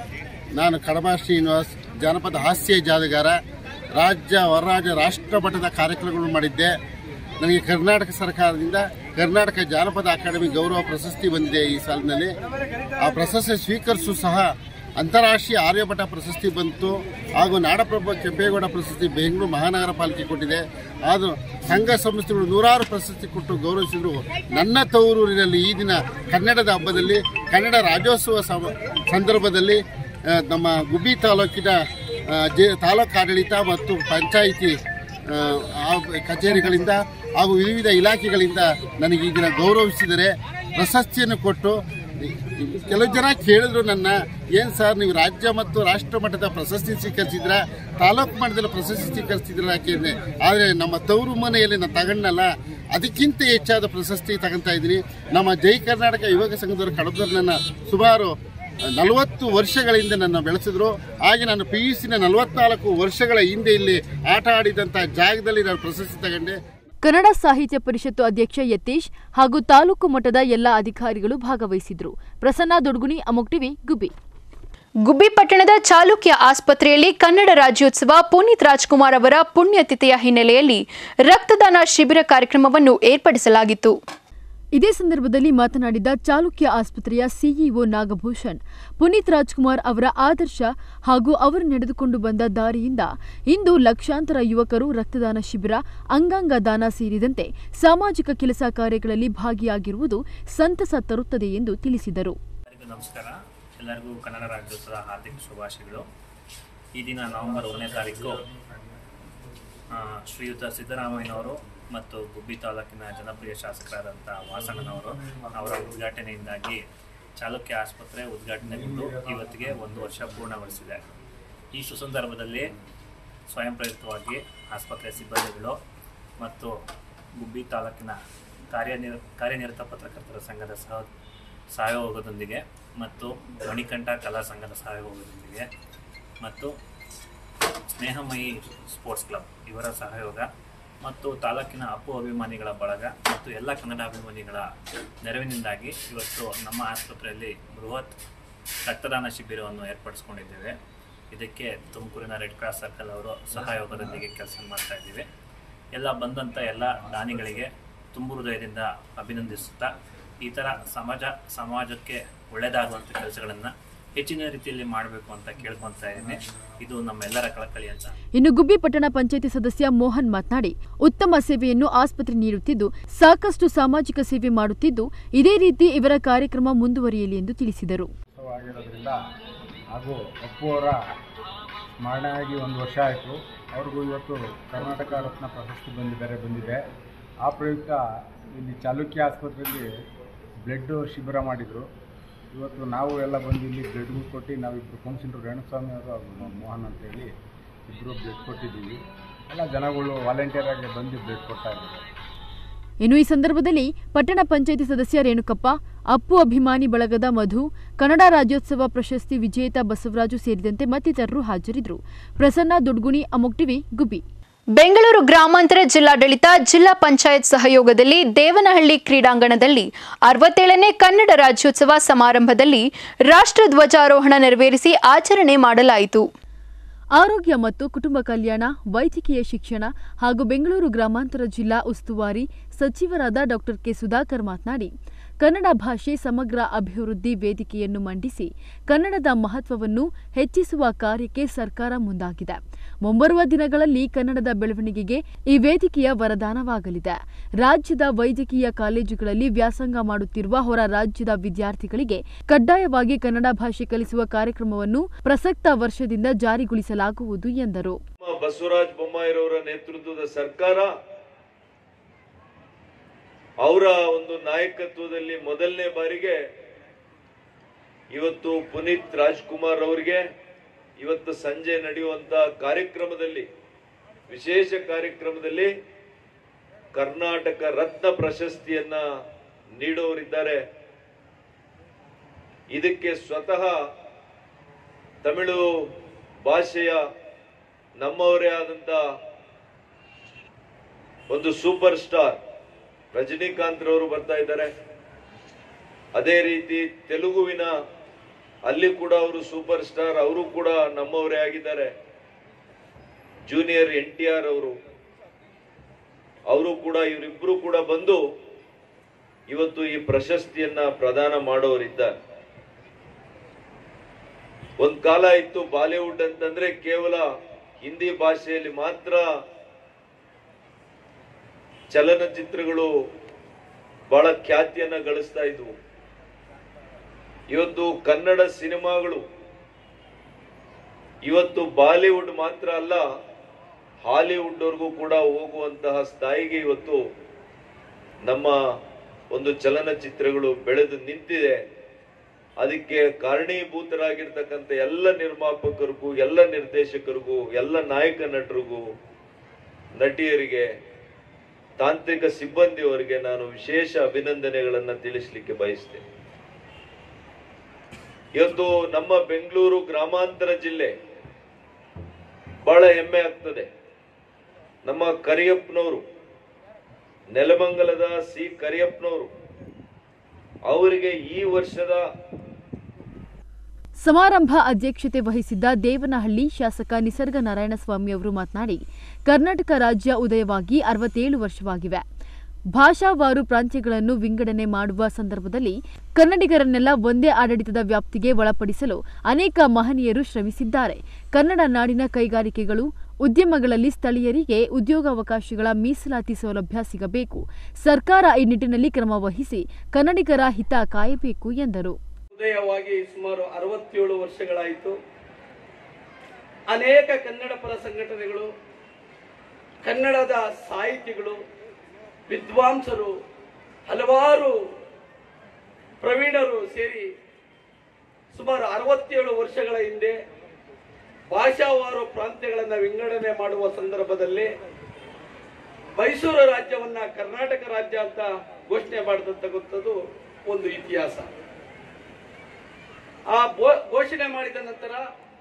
I: ನಾನು ಕಡಬ ಶ್ರೀನಿವಾಸ್ ಜಾನಪದ ಹಾಸ್ಯ ಜಾದಗಾರ ರಾಜ್ಯ ಹೊರರಾಜ್ಯ ರಾಷ್ಟ್ರ ಮಟ್ಟದ ಕಾರ್ಯಕ್ರಮಗಳು ಮಾಡಿದ್ದೆ ನನಗೆ ಕರ್ನಾಟಕ ಸರ್ಕಾರದಿಂದ ಕರ್ನಾಟಕ ಜಾನಪದ ಅಕಾಡೆಮಿ ಗೌರವ ಪ್ರಶಸ್ತಿ ಬಂದಿದೆ ಈ ಸಾಲಿನಲ್ಲಿ ಆ ಪ್ರಶಸ್ತಿ ಸ್ವೀಕರಿಸು ಸಹ ಅಂತಾರಾಷ್ಟ್ರೀಯ ಆರ್ಯಭಟ ಪ್ರಶಸ್ತಿ ಬಂತು ಹಾಗೂ ನಾಡಪ್ರಭು ಕೆಂಪೇಗೌಡ ಪ್ರಶಸ್ತಿ ಬೆಂಗಳೂರು ಮಹಾನಗರ ಪಾಲಿಕೆ ಕೊಟ್ಟಿದೆ ಆದರೂ ಸಂಘ ಸಂಸ್ಥೆಗಳು ನೂರಾರು ಪ್ರಶಸ್ತಿ ಕೊಟ್ಟು ಗೌರವಿಸಿದ್ರು ನನ್ನ ತವರೂರಿನಲ್ಲಿ ಈ ದಿನ ಕನ್ನಡದ ಹಬ್ಬದಲ್ಲಿ ಕನ್ನಡ ರಾಜ್ಯೋತ್ಸವ ಸಮ- ಸಂದರ್ಭದಲ್ಲಿ ಆ, ನಮ್ಮ ಗುಬ್ಬಿ ತಾಲೂಕಿನ ಆ, ಜೆ ತಾಲೂಕು ಆಡಳಿತ ಮತ್ತು ಪಂಚಾಯಿತಿ ಆ, ಆ ಕಚೇರಿಗಳಿಂದ ಹಾಗೂ ವಿವಿಧ ಇಲಾಖೆಗಳಿಂದ ನನಗೆ ಈ ದಿನ ಗೌರವಿಸಿದರೆ ಪ್ರಶಸ್ತಿಯನ್ನು ಕೊಟ್ಟು ಕೆಲವು ಜನ ಕೇಳಿದ್ರು ನನ್ನ ಏನು ಸರ್ ನೀವು ರಾಜ್ಯ ಮತ್ತು ರಾಷ್ಟ್ರ ಮಟ್ಟದ ಪ್ರಶಸ್ತಿ ಸ್ವೀಕರಿಸಿದ್ರ ತಾಲೂಕು ಮಟ್ಟದಲ್ಲಿ ಪ್ರಶಸ್ತಿ ಸ್ವೀಕರಿಸಿದ್ರ ಯಾಕೆಂದ್ರೆ ಆದರೆ ನಮ್ಮ ತವರು ಮನೆಯಲ್ಲಿ ನಾನು ತಗೊಂಡಲ್ಲ ಅದಕ್ಕಿಂತ ಹೆಚ್ಚಾದ ಪ್ರಶಸ್ತಿ ತಗೊಂತಾ ಇದ್ದೀನಿ ನಮ್ಮ ಜೈ ಕರ್ನಾಟಕ ಯುವಕ ಸಂಘದವರು ಕಡದವ್ರು ನನ್ನ ಸುಮಾರು ನಲವತ್ತು ವರ್ಷಗಳಿಂದ ನನ್ನ ಬೆಳೆಸಿದ್ರು ಹಾಗೆ ನಾನು ಪಿ ಯು ಸಿನ ನಲವತ್ನಾಲ್ಕು ವರ್ಷಗಳ ಹಿಂದೆ ಇಲ್ಲಿ ಆಟ ಆಡಿದಂಥ ಜಾಗದಲ್ಲಿ ನಾನು ಪ್ರಶಸ್ತಿ ತಗೊಂಡೆ
B: ಕನ್ನಡ ಸಾಹಿತ್ಯ ಪರಿಷತ್ತು ಅಧ್ಯಕ್ಷ ಯತೀಶ್ ಹಾಗೂ ತಾಲೂಕು ಮಟ್ಟದ ಎಲ್ಲ ಅಧಿಕಾರಿಗಳು ಭಾಗವಹಿಸಿದ್ರು ಪ್ರಸನ್ನ ದೊಡ್ಗುಣಿ ಅಮೋಕ್ ಟಿವಿ ಗುಬ್ಬಿ
A: ಗುಬ್ಬಿ ಪಟ್ಟಣದ ಚಾಲುಕ್ಯ ಆಸ್ಪತ್ರೆಯಲ್ಲಿ ಕನ್ನಡ ರಾಜ್ಯೋತ್ಸವ ಪುನೀತ್ ರಾಜ್ಕುಮಾರ್ ಅವರ ಪುಣ್ಯತಿಥಿಯ ಹಿನ್ನೆಲೆಯಲ್ಲಿ ರಕ್ತದಾನ ಶಿಬಿರ ಕಾರ್ಯಕ್ರಮವನ್ನು ಏರ್ಪಡಿಸಲಾಗಿತ್ತು
B: ಇದೇ ಸಂದರ್ಭದಲ್ಲಿ ಮಾತನಾಡಿದ ಚಾಲುಕ್ಯ ಆಸ್ಪತ್ರೆಯ ಸಿಇಒ ನಾಗಭೂಷಣ್ ಪುನೀತ್ ರಾಜ್ಕುಮಾರ್ ಅವರ ಆದರ್ಶ ಹಾಗೂ ಅವರು ನಡೆದುಕೊಂಡು ಬಂದ ದಾರಿಯಿಂದ ಇಂದು ಲಕ್ಷಾಂತರ ಯುವಕರು ರಕ್ತದಾನ ಶಿಬಿರ ಅಂಗಾಂಗ ದಾನ ಸೇರಿದಂತೆ ಸಾಮಾಜಿಕ ಕೆಲಸ ಕಾರ್ಯಗಳಲ್ಲಿ ಭಾಗಿಯಾಗಿರುವುದು ಸಂತಸ ತರುತ್ತದೆ ಎಂದು ತಿಳಿಸಿದರು
J: ಎಲ್ಲರಿಗೂ ನಮಸ್ಕಾರ ಎಲ್ಲರಿಗೂ ಕನ್ನಡ ರಾಜ್ಯೋತ್ಸವದ ಹಾರ್ದಿಕ ಶುಭಾಶಯಗಳು ಈ ದಿನ ನವೆಂಬರ್ ಒಂದನೇ ತಾರೀಕು ಆ, ಶ್ರೀಯುತ ಸಿದ್ದರಾಮಯ್ಯನವರು ಮತ್ತು ಗುಬ್ಬಿ ತಾಲೂಕಿನ ಜನಪ್ರಿಯ ಶಾಸಕರಾದಂಥ ವಾಸಣ್ಣನವರು ಅವರ ಉದ್ಘಾಟನೆಯಿಂದಾಗಿ ಚಾಲುಕ್ಯ ಆಸ್ಪತ್ರೆ ಉದ್ಘಾಟನೆಗೊಂಡು ಇವತ್ತಿಗೆ ಒಂದು ವರ್ಷ ಪೂರ್ಣಗೊಳಿಸಿದೆ ಈ ಸುಸಂದರ್ಭದಲ್ಲಿ ಸ್ವಯಂ ಪ್ರೇರಿತವಾಗಿ ಆಸ್ಪತ್ರೆ ಸಿಬ್ಬಂದಿಗಳು ಮತ್ತು ಗುಬ್ಬಿ ತಾಲೂಕಿನ ಕಾರ್ಯನಿರ್ ಕಾರ್ಯನಿರತ ಪತ್ರಕರ್ತರ ಸಂಘದ ಸಹ ಸಹಯೋಗದೊಂದಿಗೆ ಮತ್ತು ಮಣಿಕಂಠ ಕಲಾ ಸಂಘದ ಸಹಯೋಗದೊಂದಿಗೆ ಮತ್ತು ಸ್ನೇಹಮಯಿ ಸ್ಪೋರ್ಟ್ಸ್ ಕ್ಲಬ್ ಇವರ ಸಹಯೋಗ ಮತ್ತು ತಾಲೂಕಿನ ಅಪ್ಪು ಅಭಿಮಾನಿಗಳ ಬಳಗ ಮತ್ತು ಎಲ್ಲ ಕನ್ನಡ ಅಭಿಮಾನಿಗಳ ನೆರವಿನಿಂದಾಗಿ ಇವತ್ತು ನಮ್ಮ ಆಸ್ಪತ್ರೆಯಲ್ಲಿ ಬೃಹತ್ ರಕ್ತದಾನ ಶಿಬಿರವನ್ನು ಏರ್ಪಡಿಸ್ಕೊಂಡಿದ್ದೇವೆ ಇದಕ್ಕೆ ತುಮಕೂರಿನ ರೆಡ್ ಕ್ರಾಸ್ ಸರ್ಕಲ್ ಅವರು ಸಹಯೋಗದೊಂದಿಗೆ ಕೆಲಸ ಮಾಡ್ತಾ ಇದ್ದೀವಿ ಎಲ್ಲ ಬಂದಂಥ ಎಲ್ಲ ದಾನಿಗಳಿಗೆ ತುಂಬು ಹೃದಯದಿಂದ ಅಭಿನಂದಿಸುತ್ತಾ ಈ ಥರ ಸಮಾಜ ಸಮಾಜಕ್ಕೆ ಒಳ್ಳೆಯದಾಗುವಂಥ ಕೆಲಸಗಳನ್ನು ಹೆಚ್ಚಿನ ರೀತಿಯಲ್ಲಿ ಮಾಡಬೇಕು ಅಂತ ಕೇಳ್ಕೊತಾ ಇದ್ದೀನಿ ಇದು ನಮ್ಮೆಲ್ಲರ ಕಳಕಳಿ ಅಂತ
B: ಇನ್ನು ಗುಬ್ಬಿ ಪಟ್ಟಣ ಪಂಚಾಯಿತಿ ಸದಸ್ಯ ಮೋಹನ್ ಮಾತನಾಡಿ ಉತ್ತಮ ಸೇವೆಯನ್ನು ಆಸ್ಪತ್ರೆ ನೀಡುತ್ತಿದ್ದು ಸಾಕಷ್ಟು ಸಾಮಾಜಿಕ ಸೇವೆ ಮಾಡುತ್ತಿದ್ದು ಇದೇ ರೀತಿ ಇವರ ಕಾರ್ಯಕ್ರಮ ಮುಂದುವರಿಯಲಿ ಎಂದು ತಿಳಿಸಿದರು
K: ಆಗಿರೋದ್ರಿಂದ ಹಾಗೂ ಅಪ್ಪು ಅವರ ಸ್ಮರಣೆ ಆಗಿ ಒಂದು ವರ್ಷ ಆಯಿತು ಅವ್ರಿಗೂ ಇವತ್ತು ಕರ್ನಾಟಕ ರತ್ನ ಪ್ರಶಸ್ತಿ ಬಂದಿದ್ದಾರೆ ಬಂದಿದೆ ಆ ಪ್ರಯುಕ್ತ ಇಲ್ಲಿ ಚಾಲುಕ್ಯ ಆಸ್ಪತ್ರೆಯಲ್ಲಿ ಬ್ಲಡ್ ಶಿಬಿರ ಮಾಡಿದರು ಇವತ್ತು ನಾವು ಎಲ್ಲ ಬಂದು ಇಲ್ಲಿ ಬ್ಲಡ್ಗೂ ಕೊಟ್ಟು ನಾವಿಬ್ಬರು ಕೌನ್ಸಿಲರ್ ರೇಣುಸ್ವಾಮಿ ಅವರು ಹಾಗೂ ಮೋಹನ್ ಅಂತೇಳಿ ಇಬ್ಬರು ಬ್ಲಡ್ ಕೊಟ್ಟಿದ್ದೀವಿ ಎಲ್ಲ ಜನಗಳು ವಾಲಂಟಿಯರ್ ಆಗಿ ಬಂದು ಬ್ಲಡ್ ಕೊಡ್ತಾ ಇದ್ದಾರೆ
B: ಇನ್ನು ಈ ಸಂದರ್ಭದಲ್ಲಿ ಪಟ್ಟಣ ಪಂಚಾಯಿತಿ ಸದಸ್ಯ ರೇಣುಕಪ್ಪ ಅಪ್ಪು ಅಭಿಮಾನಿ ಬಳಗದ ಮಧು ಕನ್ನಡ ರಾಜ್ಯೋತ್ಸವ ಪ್ರಶಸ್ತಿ ವಿಜೇತ ಬಸವರಾಜು ಸೇರಿದಂತೆ ಮತ್ತಿತರರು ಹಾಜರಿದ್ದರು ಪ್ರಸನ್ನ ದುಡ್ಗುಣಿ ಅಮೋಕ್ ಟಿವಿ ಗುಬ್ಬಿ
A: ಬೆಂಗಳೂರು ಗ್ರಾಮಾಂತರ ಜಿಲ್ಲಾಡಳಿತ ಜಿಲ್ಲಾ ಪಂಚಾಯತ್ ಸಹಯೋಗದಲ್ಲಿ ದೇವನಹಳ್ಳಿ ಕ್ರೀಡಾಂಗಣದಲ್ಲಿ ಅರವತ್ತೇಳನೇ ಕನ್ನಡ ರಾಜ್ಯೋತ್ಸವ ಸಮಾರಂಭದಲ್ಲಿ ರಾಷ್ಟ್ರ ಧ್ವಜಾರೋಹಣ ನೆರವೇರಿಸಿ ಆಚರಣೆ ಮಾಡಲಾಯಿತು
B: ಆರೋಗ್ಯ ಮತ್ತು ಕುಟುಂಬ ಕಲ್ಯಾಣ ವೈದ್ಯಕೀಯ ಶಿಕ್ಷಣ ಹಾಗೂ ಬೆಂಗಳೂರು ಗ್ರಾಮಾಂತರ ಜಿಲ್ಲಾ ಉಸ್ತುವಾರಿ ಸಚಿವರಾದ ಡಾಕ್ಟರ್ ಕೆ ಸುಧಾಕರ್ ಮಾತನಾಡಿ ಕನ್ನಡ ಭಾಷೆ ಸಮಗ್ರ ಅಭಿವೃದ್ಧಿ ವೇದಿಕೆಯನ್ನು ಮಂಡಿಸಿ ಕನ್ನಡದ ಮಹತ್ವವನ್ನು ಹೆಚ್ಚಿಸುವ ಕಾರ್ಯಕ್ಕೆ ಸರ್ಕಾರ ಮುಂದಾಗಿದೆ ಮುಂಬರುವ ದಿನಗಳಲ್ಲಿ ಕನ್ನಡದ ಬೆಳವಣಿಗೆಗೆ ಈ ವೇದಿಕೆಯ ವರದಾನವಾಗಲಿದೆ ರಾಜ್ಯದ ವೈದ್ಯಕೀಯ ಕಾಲೇಜುಗಳಲ್ಲಿ ವ್ಯಾಸಂಗ ಮಾಡುತ್ತಿರುವ ಹೊರ ರಾಜ್ಯದ ವಿದ್ಯಾರ್ಥಿಗಳಿಗೆ ಕಡ್ಡಾಯವಾಗಿ ಕನ್ನಡ ಭಾಷೆ ಕಲಿಸುವ ಕಾರ್ಯಕ್ರಮವನ್ನು ಪ್ರಸಕ್ತ ವರ್ಷದಿಂದ ಜಾರಿಗೊಳಿಸಲಾಗುವುದು ಎಂದರು
L: ಬಸವರಾಜ ಬೊಮ್ಮಾಯಿರವರ ನೇತೃತ್ವದ ಸರ್ಕಾರ ಅವರ ಒಂದು ನಾಯಕತ್ವದಲ್ಲಿ ಮೊದಲನೇ ಬಾರಿಗೆ ಇವತ್ತು ಪುನೀತ್ ರಾಜ್ಕುಮಾರ್ ಅವರಿಗೆ ಇವತ್ತು ಸಂಜೆ ನಡೆಯುವಂತ ಕಾರ್ಯಕ್ರಮದಲ್ಲಿ ವಿಶೇಷ ಕಾರ್ಯಕ್ರಮದಲ್ಲಿ ಕರ್ನಾಟಕ ರತ್ನ ಪ್ರಶಸ್ತಿಯನ್ನ ನೀಡೋರಿದ್ದಾರೆ ಇದಕ್ಕೆ ಸ್ವತಃ ತಮಿಳು ಭಾಷೆಯ ನಮ್ಮವರೇ ಆದಂತ ಒಂದು ಸೂಪರ್ ಸ್ಟಾರ್ ರಜನಿಕಾಂತ್ ರವರು ಬರ್ತಾ ಇದ್ದಾರೆ ಅದೇ ರೀತಿ ತೆಲುಗುವಿನ ಅಲ್ಲಿ ಕೂಡ ಅವರು ಸೂಪರ್ ಸ್ಟಾರ್ ಅವರು ಕೂಡ ನಮ್ಮವರೇ ಆಗಿದ್ದಾರೆ ಜೂನಿಯರ್ ಎನ್ ಟಿ ಆರ್ ಅವರು ಅವರು ಕೂಡ ಇವರಿಬ್ರು ಕೂಡ ಬಂದು ಇವತ್ತು ಈ ಪ್ರಶಸ್ತಿಯನ್ನ ಪ್ರದಾನ ಮಾಡೋರಿದ್ದಾರೆ ಒಂದ್ ಕಾಲ ಇತ್ತು ಬಾಲಿವುಡ್ ಅಂತಂದ್ರೆ ಕೇವಲ ಹಿಂದಿ ಭಾಷೆಯಲ್ಲಿ ಮಾತ್ರ ಚಲನಚಿತ್ರಗಳು ಬಹಳ ಖ್ಯಾತಿಯನ್ನ ಗಳಿಸ್ತಾ ಇದ್ವು ಇವತ್ತು ಕನ್ನಡ ಸಿನಿಮಾಗಳು ಇವತ್ತು ಬಾಲಿವುಡ್ ಮಾತ್ರ ಅಲ್ಲ ಹಾಲಿವುಡ್ ವರ್ಗೂ ಕೂಡ ಹೋಗುವಂತಹ ಸ್ಥಾಯಿಗೆ ಇವತ್ತು ನಮ್ಮ ಒಂದು ಚಲನಚಿತ್ರಗಳು ಬೆಳೆದು ನಿಂತಿದೆ ಅದಕ್ಕೆ ಕಾರಣೀಭೂತರಾಗಿರ್ತಕ್ಕಂಥ ಎಲ್ಲ ನಿರ್ಮಾಪಕರಿಗೂ ಎಲ್ಲ ನಿರ್ದೇಶಕರಿಗೂ ಎಲ್ಲ ನಾಯಕ ನಟರಿಗೂ ನಟಿಯರಿಗೆ ತಾಂತ್ರಿಕ ಸಿಬ್ಬಂದಿಯವರಿಗೆ ನಾನು ವಿಶೇಷ ಅಭಿನಂದನೆಗಳನ್ನ ತಿಳಿಸ್ಲಿಕ್ಕೆ ಬಯಸ್ತೇನೆ ಇವತ್ತು ನಮ್ಮ ಬೆಂಗಳೂರು ಗ್ರಾಮಾಂತರ ಜಿಲ್ಲೆ ಬಹಳ ಹೆಮ್ಮೆ ಆಗ್ತದೆ ನಮ್ಮ ಕರಿಯಪ್ಪನವರು ನೆಲಮಂಗಲದ ಸಿ ಕರಿಯಪ್ಪನವರು ಅವರಿಗೆ ಈ ವರ್ಷದ
B: ಸಮಾರಂಭ ಅಧ್ಯಕ್ಷತೆ ವಹಿಸಿದ್ದ ದೇವನಹಳ್ಳಿ ಶಾಸಕ ನಿಸರ್ಗ ನಾರಾಯಣಸ್ವಾಮಿ ಅವರು ಮಾತನಾಡಿ ಕರ್ನಾಟಕ ರಾಜ್ಯ ಉದಯವಾಗಿ ಅರವತ್ತೇಳು ವರ್ಷವಾಗಿವೆ ಭಾಷಾವಾರು ಪ್ರಾಂತ್ಯಗಳನ್ನು ವಿಂಗಡಣೆ ಮಾಡುವ ಸಂದರ್ಭದಲ್ಲಿ ಕನ್ನಡಿಗರನ್ನೆಲ್ಲ ಒಂದೇ ಆಡಳಿತದ ವ್ಯಾಪ್ತಿಗೆ ಒಳಪಡಿಸಲು ಅನೇಕ ಮಹನೀಯರು ಶ್ರಮಿಸಿದ್ದಾರೆ ಕನ್ನಡ ನಾಡಿನ ಕೈಗಾರಿಕೆಗಳು ಉದ್ಯಮಗಳಲ್ಲಿ ಸ್ಥಳೀಯರಿಗೆ ಉದ್ಯೋಗಾವಕಾಶಗಳ ಮೀಸಲಾತಿ ಸೌಲಭ್ಯ ಸಿಗಬೇಕು ಸರ್ಕಾರ ಈ ನಿಟ್ಟಿನಲ್ಲಿ ಕ್ರಮ ವಹಿಸಿ ಕನ್ನಡಿಗರ ಹಿತ ಕಾಯಬೇಕು ಎಂದರು
M: ಉದಯವಾಗಿ ಸುಮಾರು ಅರವತ್ತೇಳು ವರ್ಷಗಳಾಯಿತು ಅನೇಕ ಕನ್ನಡ ಪರ ಸಂಘಟನೆಗಳು ಕನ್ನಡದ ಸಾಹಿತಿಗಳು ವಿದ್ವಾಂಸರು ಹಲವಾರು ಪ್ರವೀಣರು ಸೇರಿ ಸುಮಾರು ಅರವತ್ತೇಳು ವರ್ಷಗಳ ಹಿಂದೆ ಭಾಷಾವಾರು ಪ್ರಾಂತ್ಯಗಳನ್ನು ವಿಂಗಡಣೆ ಮಾಡುವ ಸಂದರ್ಭದಲ್ಲಿ ಮೈಸೂರು ರಾಜ್ಯವನ್ನ ಕರ್ನಾಟಕ ರಾಜ್ಯ ಅಂತ ಘೋಷಣೆ ಮಾಡಿದಂತಕ್ಕಂಥದ್ದು ಒಂದು ಇತಿಹಾಸ ಆ ಬೋ- ಘೋಷಣೆ ಮಾಡಿದ ನಂತರ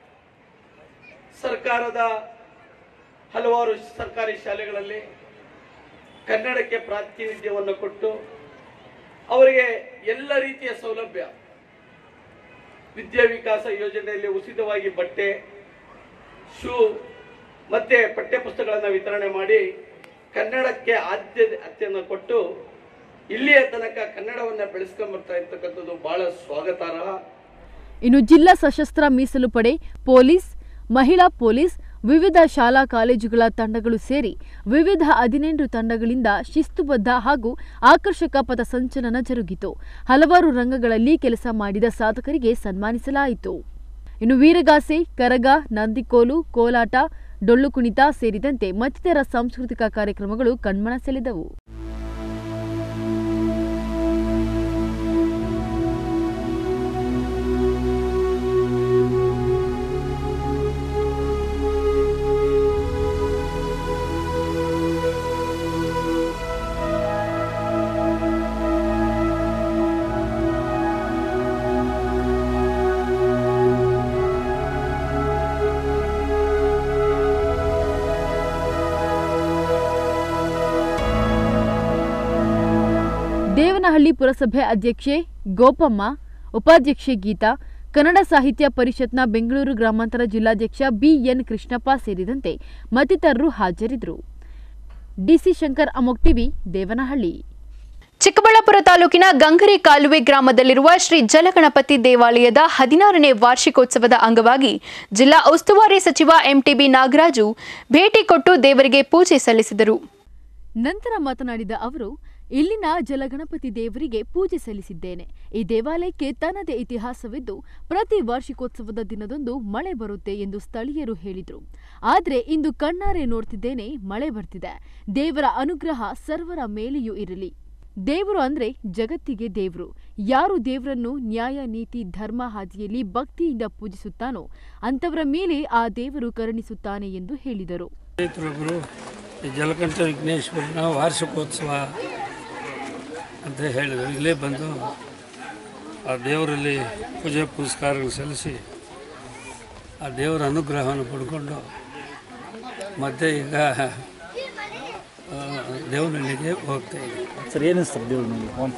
M: ಸರ್ಕಾರದ ಹಲವಾರು ಸರ್ಕಾರಿ ಶಾಲೆಗಳಲ್ಲಿ ಕನ್ನಡಕ್ಕೆ ಪ್ರಾತಿನಿಧ್ಯವನ್ನು ಕೊಟ್ಟು ಅವರಿಗೆ ಎಲ್ಲ ರೀತಿಯ ಸೌಲಭ್ಯ ವಿದ್ಯಾ ವಿಕಾಸ ಯೋಜನೆಯಲ್ಲಿ ಉಚಿತವಾಗಿ ಬಟ್ಟೆ ಶೂ ಮತ್ತೆ ಪಠ್ಯಪುಸ್ತಕಗಳನ್ನು ವಿತರಣೆ ಮಾಡಿ ಕನ್ನಡಕ್ಕೆ ಆದ್ಯತೆಯನ್ನು ಕೊಟ್ಟು ಇಲ್ಲಿಯ ತನಕ ಕನ್ನಡವನ್ನು ಬೆಳೆಸ್ಕೊಂಡ್ ಬರ್ತಾ ಇರ್ತಕ್ಕಂಥದ್ದು ಬಹಳ ಸ್ವಾಗತಾರ್ಹ
B: ಇನ್ನು ಜಿಲ್ಲಾ ಸಶಸ್ತ್ರ ಮೀಸಲು ಪಡೆ ಪೊಲೀಸ್ ಮಹಿಳಾ ಪೊಲೀಸ್ ವಿವಿಧ ಶಾಲಾ ಕಾಲೇಜುಗಳ ತಂಡಗಳು ಸೇರಿ ವಿವಿಧ ಹದಿನೆಂಟು ತಂಡಗಳಿಂದ ಶಿಸ್ತುಬದ್ಧ ಹಾಗೂ ಆಕರ್ಷಕ ಪಥಸಂಚಲನ ಜರುಗಿತು ಹಲವಾರು ರಂಗಗಳಲ್ಲಿ ಕೆಲಸ ಮಾಡಿದ ಸಾಧಕರಿಗೆ ಸನ್ಮಾನಿಸಲಾಯಿತು ಇನ್ನು ವೀರಗಾಸೆ ಕರಗ ನಂದಿಕೋಲು ಕೋಲಾಟ ಡೊಳ್ಳು ಕುಣಿತ ಸೇರಿದಂತೆ ಮತ್ತಿತರ ಸಾಂಸ್ಕೃತಿಕ ಕಾರ್ಯಕ್ರಮಗಳು ಕಣ್ಮನ ಸೆಳೆದವು ದೇವನಹಳ್ಳಿ ಪುರಸಭೆ ಅಧ್ಯಕ್ಷೆ ಗೋಪಮ್ಮ ಉಪಾಧ್ಯಕ್ಷೆ ಗೀತಾ ಕನ್ನಡ ಸಾಹಿತ್ಯ ಪರಿಷತ್ನ ಬೆಂಗಳೂರು ಗ್ರಾಮಾಂತರ ಜಿಲ್ಲಾಧ್ಯಕ್ಷ ಬಿಎನ್ ಕೃಷ್ಣಪ್ಪ ಸೇರಿದಂತೆ ಮತ್ತಿತರರು ಹಾಜರಿದ್ದರು ಡಿಸಿ ಶಂಕರ್ ಅಮೋಕ್ ಟಿವಿ ದೇವನಹಳ್ಳಿ
A: ಚಿಕ್ಕಬಳ್ಳಾಪುರ ತಾಲೂಕಿನ ಗಂಗರಿ ಕಾಲುವೆ ಗ್ರಾಮದಲ್ಲಿರುವ ಶ್ರೀ ಜಲಗಣಪತಿ ದೇವಾಲಯದ ಹದಿನಾರನೇ ವಾರ್ಷಿಕೋತ್ಸವದ ಅಂಗವಾಗಿ ಜಿಲ್ಲಾ ಉಸ್ತುವಾರಿ ಸಚಿವ ಎಂಟಿಬಿ ನಾಗರಾಜು ಭೇಟಿ ಕೊಟ್ಟು ದೇವರಿಗೆ ಪೂಜೆ ಸಲ್ಲಿಸಿದರು
B: ನಂತರ ಮಾತನಾಡಿದ ಅವರು ಇಲ್ಲಿನ ಜಲಗಣಪತಿ ದೇವರಿಗೆ ಪೂಜೆ ಸಲ್ಲಿಸಿದ್ದೇನೆ ಈ ದೇವಾಲಯಕ್ಕೆ ತನ್ನದೇ ಇತಿಹಾಸವಿದ್ದು ಪ್ರತಿ ವಾರ್ಷಿಕೋತ್ಸವದ ದಿನದಂದು ಮಳೆ ಬರುತ್ತೆ ಎಂದು ಸ್ಥಳೀಯರು ಹೇಳಿದರು ಆದರೆ ಇಂದು ಕಣ್ಣಾರೆ ನೋಡ್ತಿದ್ದೇನೆ ಮಳೆ ಬರ್ತಿದೆ ದೇವರ ಅನುಗ್ರಹ ಸರ್ವರ ಮೇಲೆಯೂ ಇರಲಿ ದೇವರು ಅಂದ್ರೆ ಜಗತ್ತಿಗೆ ದೇವರು ಯಾರು ದೇವರನ್ನು ನ್ಯಾಯ ನೀತಿ ಧರ್ಮ ಹಾದಿಯಲ್ಲಿ ಭಕ್ತಿಯಿಂದ ಪೂಜಿಸುತ್ತಾನೋ ಅಂತವರ ಮೇಲೆ ಆ ದೇವರು ಕರುಣಿಸುತ್ತಾನೆ ಎಂದು ಹೇಳಿದರು
N: ಸ್ನೇಹಿತರೊಬ್ಬರು ಈ ಜಲಕಂಠ ವಿಘ್ನೇಶ್ವರನ ವಾರ್ಷಿಕೋತ್ಸವ ಅಂತ ಹೇಳಿದರು ಇಲ್ಲೇ ಬಂದು ಆ ದೇವರಲ್ಲಿ ಪೂಜೆ ಪುರಸ್ಕಾರಗಳು ಸಲ್ಲಿಸಿ ಆ ದೇವರ ಅನುಗ್ರಹವನ್ನು ಪಡ್ಕೊಂಡು ಮತ್ತೆ ಈಗ ಆ, ದೇವನಹಳ್ಳಿಗೆ ಹೋಗ್ತಾ ಇದ್ದೀವಿ
O: ಸರ್ ಏನಿಸ್ತಾರೆ ದೇವ್ರು ಫೋನ್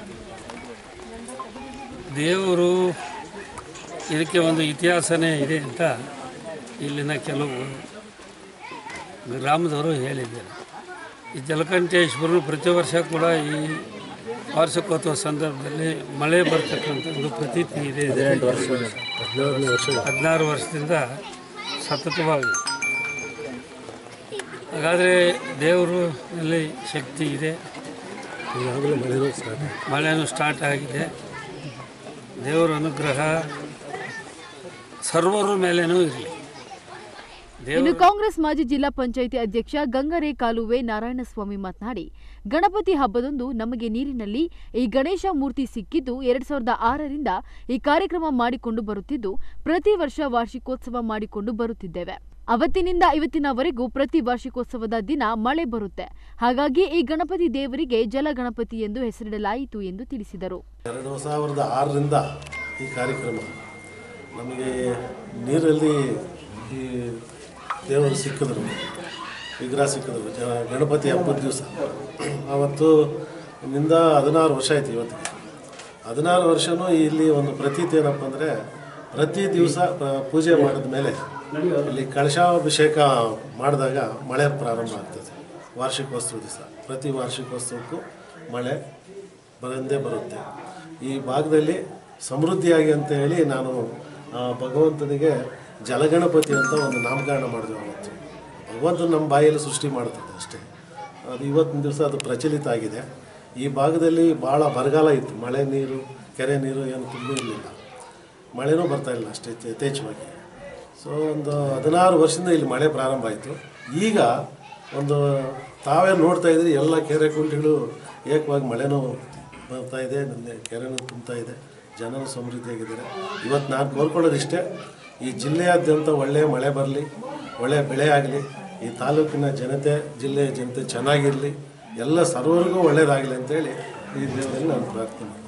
N: ದೇವರು ಇದಕ್ಕೆ ಒಂದು ಇತಿಹಾಸನೇ ಇದೆ ಅಂತ ಇಲ್ಲಿನ ಕೆಲವು ಗ್ರಾಮದವರು ಹೇಳಿದ್ದಾರೆ ಈ ಜಲಕಂಠೇಶ್ವರನು ಪ್ರತಿ ವರ್ಷ ಕೂಡ ಈ ವಾರ್ಷಿಕೋತ್ಸವ ಸಂದರ್ಭದಲ್ಲಿ ಮಳೆ ಬರ್ತಕ್ಕಂಥ ಒಂದು ಪ್ರತೀತಿ ಇದೆ
O: ಹದಿನೆಂಟು ವರ್ಷ ಹದಿನಾರನೇ ವರ್ಷ
N: ಹದಿನಾರು ವರ್ಷದಿಂದ ಸತತವಾಗಿ ಹಾಗಾದರೆ ದೇವರಲ್ಲಿ ಶಕ್ತಿ ಇದೆ
O: ಈಗಾಗಲೇ ಮಳೆ ಸ್ಟಾರ್ಟ್
N: ಮಳೆನೂ ಸ್ಟಾರ್ಟ್ ಆಗಿದೆ ದೇವರ ಅನುಗ್ರಹ ಸರ್ವರ ಮೇಲೇನೂ ಇರಲಿ
B: ಇನ್ನು ಕಾಂಗ್ರೆಸ್ ಮಾಜಿ ಜಿಲ್ಲಾ ಪಂಚಾಯಿತಿ ಅಧ್ಯಕ್ಷ ಗಂಗರೆ ಕಾಲುವೆ ನಾರಾಯಣಸ್ವಾಮಿ ಮಾತನಾಡಿ ಗಣಪತಿ ಹಬ್ಬದಂದು ನಮಗೆ ನೀರಿನಲ್ಲಿ ಈ ಗಣೇಶ ಮೂರ್ತಿ ಸಿಕ್ಕಿದ್ದು ಎರಡ್ ಸಾವಿರದ ಆರರಿಂದ ಈ ಕಾರ್ಯಕ್ರಮ ಮಾಡಿಕೊಂಡು ಬರುತ್ತಿದ್ದು ಪ್ರತಿ ವರ್ಷ ವಾರ್ಷಿಕೋತ್ಸವ ಮಾಡಿಕೊಂಡು ಬರುತ್ತಿದ್ದೇವೆ ಅವತ್ತಿನಿಂದ ಇವತ್ತಿನವರೆಗೂ ಪ್ರತಿ ವಾರ್ಷಿಕೋತ್ಸವದ ದಿನ ಮಳೆ ಬರುತ್ತೆ ಹಾಗಾಗಿ ಈ ಗಣಪತಿ ದೇವರಿಗೆ ಜಲ ಗಣಪತಿ ಎಂದು ಹೆಸರಿಡಲಾಯಿತು ಎಂದು ತಿಳಿಸಿದರು
P: ಎರಡು ಸಾವಿರದ ಆರರಿಂದ ಈ ಕಾರ್ಯಕ್ರಮ ನಮಗೆ ನೀರಲ್ಲಿ ಈ ದೇವರು ಸಿಕ್ಕಿದ್ರು ವಿಗ್ರಹ ಸಿಕ್ಕಿದ್ರು ಜ ಗಣಪತಿ ಹಬ್ಬದ ದಿವಸ ಆವತ್ತು ನಿಂದ ಹದಿನಾರು ವರ್ಷ ಆಯ್ತು ಇವತ್ತಿಗೆ ಹದಿನಾರು ವರ್ಷವೂ ಇಲ್ಲಿ ಒಂದು ಪ್ರತೀತಿ ಏನಪ್ಪ ಅಂದರೆ ಪ್ರತಿ ದಿವಸ ಪೂಜೆ ಮಾಡಿದ ಮೇಲೆ ಇಲ್ಲಿ ಕಳಶಾಭಿಷೇಕ ಮಾಡಿದಾಗ ಮಳೆ ಪ್ರಾರಂಭ ಆಗ್ತದೆ ವಾರ್ಷಿಕೋತ್ಸವ ದಿವಸ ಪ್ರತಿ ವಾರ್ಷಿಕೋತ್ಸವಕ್ಕೂ ಮಳೆ ಬಂದೇ ಬರುತ್ತೆ ಈ ಭಾಗದಲ್ಲಿ ಸಮೃದ್ಧಿಯಾಗಿ ಅಂತ ಹೇಳಿ ನಾನು ಆ, ಭಗವಂತನಿಗೆ ಜಲಗಣಪತಿ ಅಂತ ಒಂದು ನಾಮಕರಣ ಮಾಡಿದ್ವಿ ಅವತ್ತು ಭಗವಂತನ ನಮ್ಮ ಬಾಯಲ್ಲಿ ಸೃಷ್ಟಿ ಮಾಡ್ತದೆ ಅಷ್ಟೇ ಅದು ಇವತ್ತಿನ ದಿವಸ ಅದು ಪ್ರಚಲಿತ ಆಗಿದೆ ಈ ಭಾಗದಲ್ಲಿ ಭಾಳ ಬರಗಾಲ ಇತ್ತು ಮಳೆ ನೀರು ಕೆರೆ ನೀರು ಏನು ತುಂಬಿರಲಿಲ್ಲ ಮಳೆನೂ ಬರ್ತಾ ಇಲ್ಲ ಅಷ್ಟೇ ಯಥೇಚ್ಛವಾಗಿ ಸೊ ಒಂದು ಹದಿನಾರು ವರ್ಷದಿಂದ ಇಲ್ಲಿ ಮಳೆ ಪ್ರಾರಂಭ ಆಯಿತು ಈಗ ಒಂದು ತಾವೇ ನೋಡ್ತಾ ಇದ್ರಿ ಎಲ್ಲ ಕೆರೆ ಕುಂಟೆಗಳು ಏಕವಾಗಿ ಮಳೆನೂ ಬರ್ತಾ ಇದೆ ನನ್ನ ಕೆರೆನೂ ತುಂಬ್ತಾ ಇದೆ ಜನರು ಸಮೃದ್ಧಿಯಾಗಿದ್ದಾರೆ ಇವತ್ತು ನಾನು ಕೋರ್ಕೊಳ್ಳೋದು ಇಷ್ಟೇ ಈ ಜಿಲ್ಲೆಯಾದ್ಯಂತ ಒಳ್ಳೆಯ ಮಳೆ ಬರಲಿ ಒಳ್ಳೆಯ ಬೆಳೆ ಆಗಲಿ ಈ ತಾಲೂಕಿನ ಜನತೆ ಜಿಲ್ಲೆಯ ಜನತೆ ಚೆನ್ನಾಗಿರಲಿ ಎಲ್ಲ ಸರ್ವರಿಗೂ ಒಳ್ಳೆಯದಾಗಲಿ ಅಂತೇಳಿ ಈ ದೇವರಲ್ಲಿ ನಾನು ಪ್ರಾರ್ಥನೆ ಮಾಡ್ತೀನಿ.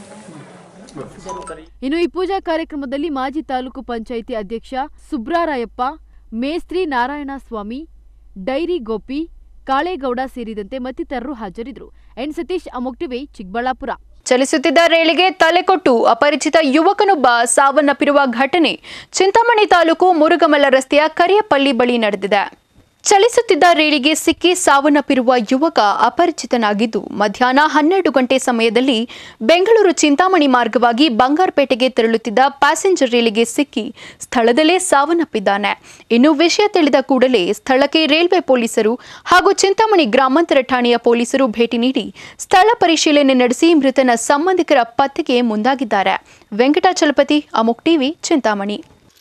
B: ಇನ್ನು ಈ ಪೂಜಾ ಕಾರ್ಯಕ್ರಮದಲ್ಲಿ ಮಾಜಿ ತಾಲೂಕು ಪಂಚಾಯಿತಿ ಅಧ್ಯಕ್ಷ ಸುಬ್ರಾರಾಯಪ್ಪ ಮೇಸ್ತ್ರಿ ನಾರಾಯಣ ಸ್ವಾಮಿ ಡೈರಿ ಗೋಪಿ ಕಾಳೇಗೌಡ ಸೇರಿದಂತೆ ಮತ್ತಿತರರು ಹಾಜರಿದ್ದರು ಎನ್ ಸತೀಶ್ ಅಮೋಕ್ ಟಿವಿ ಚಿಕ್ಕಬಳ್ಳಾಪುರ
A: ಚಲಿಸುತ್ತಿದ್ದ ರೈಲಿಗೆ ತಲೆಕೊಟ್ಟು ಅಪರಿಚಿತ ಯುವಕನೊಬ್ಬ ಸಾವನ್ನಪ್ಪಿರುವ ಘಟನೆ ಚಿಂತಾಮಣಿ ತಾಲೂಕು ಮುರುಗಮಲ ರಸ್ತೆಯ ಕರಿಯಪಲ್ಲಿ ಬಳಿ ನಡೆದಿದೆ ಚಲಿಸುತ್ತಿದ್ದ ರೈಲಿಗೆ ಸಿಕ್ಕಿ ಸಾವನ್ನಪ್ಪಿರುವ ಯುವಕ ಅಪರಿಚಿತನಾಗಿದ್ದು ಮಧ್ಯಾಹ್ನ ಹನ್ನೆರಡು ಗಂಟೆ ಸಮಯದಲ್ಲಿ ಬೆಂಗಳೂರು ಚಿಂತಾಮಣಿ ಮಾರ್ಗವಾಗಿ ಬಂಗಾರಪೇಟೆಗೆ ತೆರಳುತ್ತಿದ್ದ ಪ್ಯಾಸೆಂಜರ್ ರೈಲಿಗೆ ಸಿಕ್ಕಿ ಸ್ಥಳದಲ್ಲೇ ಸಾವನ್ನಪ್ಪಿದ್ದಾನೆ ಇನ್ನು ವಿಷಯ ತಿಳಿದ ಕೂಡಲೇ ಸ್ಥಳಕ್ಕೆ ರೈಲ್ವೆ ಪೊಲೀಸರು ಹಾಗೂ ಚಿಂತಾಮಣಿ ಗ್ರಾಮಾಂತರ ಠಾಣೆಯ ಪೊಲೀಸರು ಭೇಟಿ ನೀಡಿ ಸ್ಥಳ ಪರಿಶೀಲನೆ ನಡೆಸಿ ಮೃತನ ಸಂಬಂಧಿಕರ ಪತ್ತೆಗೆ ಮುಂದಾಗಿದ್ದಾರೆ ವೆಂಕಟಾಚಲಪತಿ ಅಮುಕ್ ಟಿವಿ ಚಿಂತಾಮಣಿ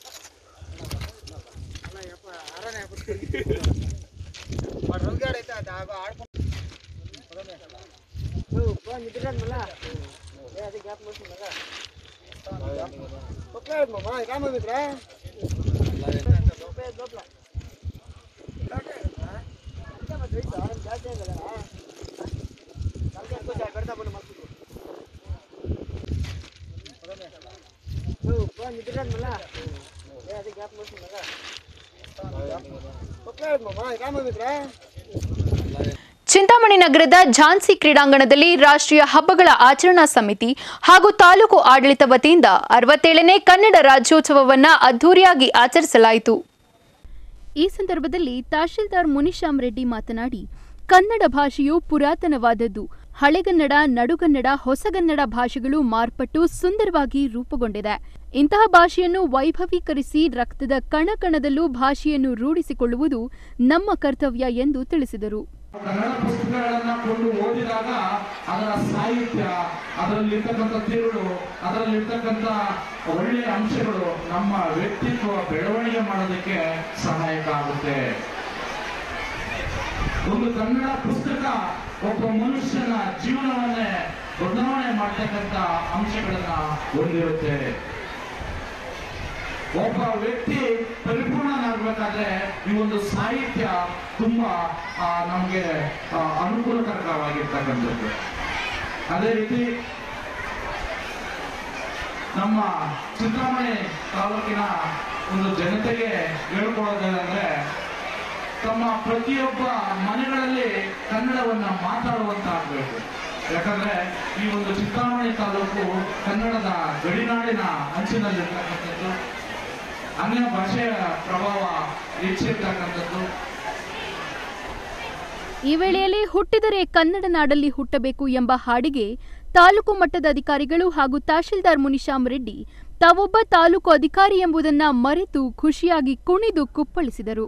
A: ಚಿಂತಾಮಣಿ ನಗರದ ಝಾನ್ಸಿ ಕ್ರೀಡಾಂಗಣದಲ್ಲಿ ರಾಷ್ಟ್ರೀಯ ಹಬ್ಬಗಳ ಆಚರಣಾ ಸಮಿತಿ ಹಾಗೂ ತಾಲೂಕು ಆಡಳಿತ ವತಿಯಿಂದ ಅರವತ್ತೇಳನೇ ಕನ್ನಡ ರಾಜ್ಯೋತ್ಸವವನ್ನ ಅದ್ದೂರಿಯಾಗಿ ಆಚರಿಸಲಾಯಿತು
C: ಈ ಸಂದರ್ಭದಲ್ಲಿ ತಹಶೀಲ್ದಾರ್ ಮುನಿಶ್ಯಾಮ್ ರೆಡ್ಡಿ ಮಾತನಾಡಿ ಕನ್ನಡ ಭಾಷೆಯು ಪುರಾತನವಾದದ್ದು ಹಳೆಗನ್ನಡ ನಡುಗನ್ನಡ ಹೊಸಗನ್ನಡ ಭಾಷೆಗಳು ಮಾರ್ಪಟ್ಟು ಸುಂದರವಾಗಿ ರೂಪುಗೊಂಡಿದೆ ಇಂತಹ ಭಾಷೆಯನ್ನು ವೈಭವೀಕರಿಸಿ ರಕ್ತದ ಕಣಕಣದಲ್ಲೂ ಭಾಷೆಯನ್ನು ರೂಢಿಸಿಕೊಳ್ಳುವುದು ನಮ್ಮ ಕರ್ತವ್ಯ ಎಂದು ತಿಳಿಸಿದರು
Q: ಕನ್ನಡ ಪುಸ್ತಕಗಳನ್ನ ಕೊಂಡು ಓದಿದಾಗ ಅದರ ಸಾಹಿತ್ಯ ಅದರಲ್ಲಿರ್ತಕ್ಕಂಥ ತಿರುಳು ಅದರಲ್ಲಿರ್ತಕ್ಕಂಥ ಒಳ್ಳೆಯ ಅಂಶಗಳು ನಮ್ಮ ವ್ಯಕ್ತಿತ್ವ ಬೆಳವಣಿಗೆ ಮಾಡೋದಕ್ಕೆ ಸಹಾಯಕ ಆಗುತ್ತೆ ಒಂದು ಕನ್ನಡ ಪುಸ್ತಕ ಒಬ್ಬ ಮನುಷ್ಯನ ಜೀವನವನ್ನೇ ಬದಲಾವಣೆ ಮಾಡ್ತಕ್ಕಂಥ ಅಂಶಗಳನ್ನ ಹೊಂದಿರುತ್ತೆ ಒಬ್ಬ ವ್ಯಕ್ತಿ ಪರಿಪೂರ್ಣನಾಗಬೇಕಾದ್ರೆ ಈ ಒಂದು ಸಾಹಿತ್ಯ ತುಂಬಾ ಆ, ನಮ್ಗೆ ಆ, ಅನುಕೂಲಕರವಾಗಿರ್ತಕ್ಕಂಥದ್ದು ಅದೇ ರೀತಿ ನಮ್ಮ ಚಿಂತಾಮಣಿ ತಾಲೂಕಿನ ಒಂದು ಜನತೆಗೆ ಹೇಳ್ಕೊಳ್ಳೋದೇನೆಂದ್ರೆ ತಮ್ಮ ಪ್ರತಿಯೊಬ್ಬ ಮನೆಗಳಲ್ಲಿ ಕನ್ನಡವನ್ನ ಮಾತಾಡುವಂತ ಆಗ್ಬೇಕು ಯಾಕಂದ್ರೆ ಈ ಒಂದು ಚಿಂತಾಮಣಿ ತಾಲೂಕು ಕನ್ನಡದ ಗಡಿನಾಡಿನ ಅಂಚಿನಲ್ಲಿರ್ತಕ್ಕಂಥದ್ದು ಅನ್ಯ ಭಾಷೆಯ ಪ್ರಭಾವ ಹೆಚ್ಚಿರ್ತಕ್ಕಂಥದ್ದು
C: ಈ ವೇಳೆಯಲ್ಲಿ ಹುಟ್ಟಿದರೆ ಕನ್ನಡ ನಾಡಲ್ಲಿ ಹುಟ್ಟಬೇಕು ಎಂಬ ಹಾಡಿಗೆ ತಾಲೂಕು ಮಟ್ಟದ ಅಧಿಕಾರಿಗಳು ಹಾಗೂ ತಹಶೀಲ್ದಾರ್ ಮುನಿಶ್ಯಾಮ್ ರೆಡ್ಡಿ ತಾವೊಬ್ಬ ತಾಲೂಕು ಅಧಿಕಾರಿ ಎಂಬುದನ್ನ ಮರೆತು ಖುಷಿಯಾಗಿ ಕುಣಿದು ಕುಪ್ಪಳಿಸಿದರು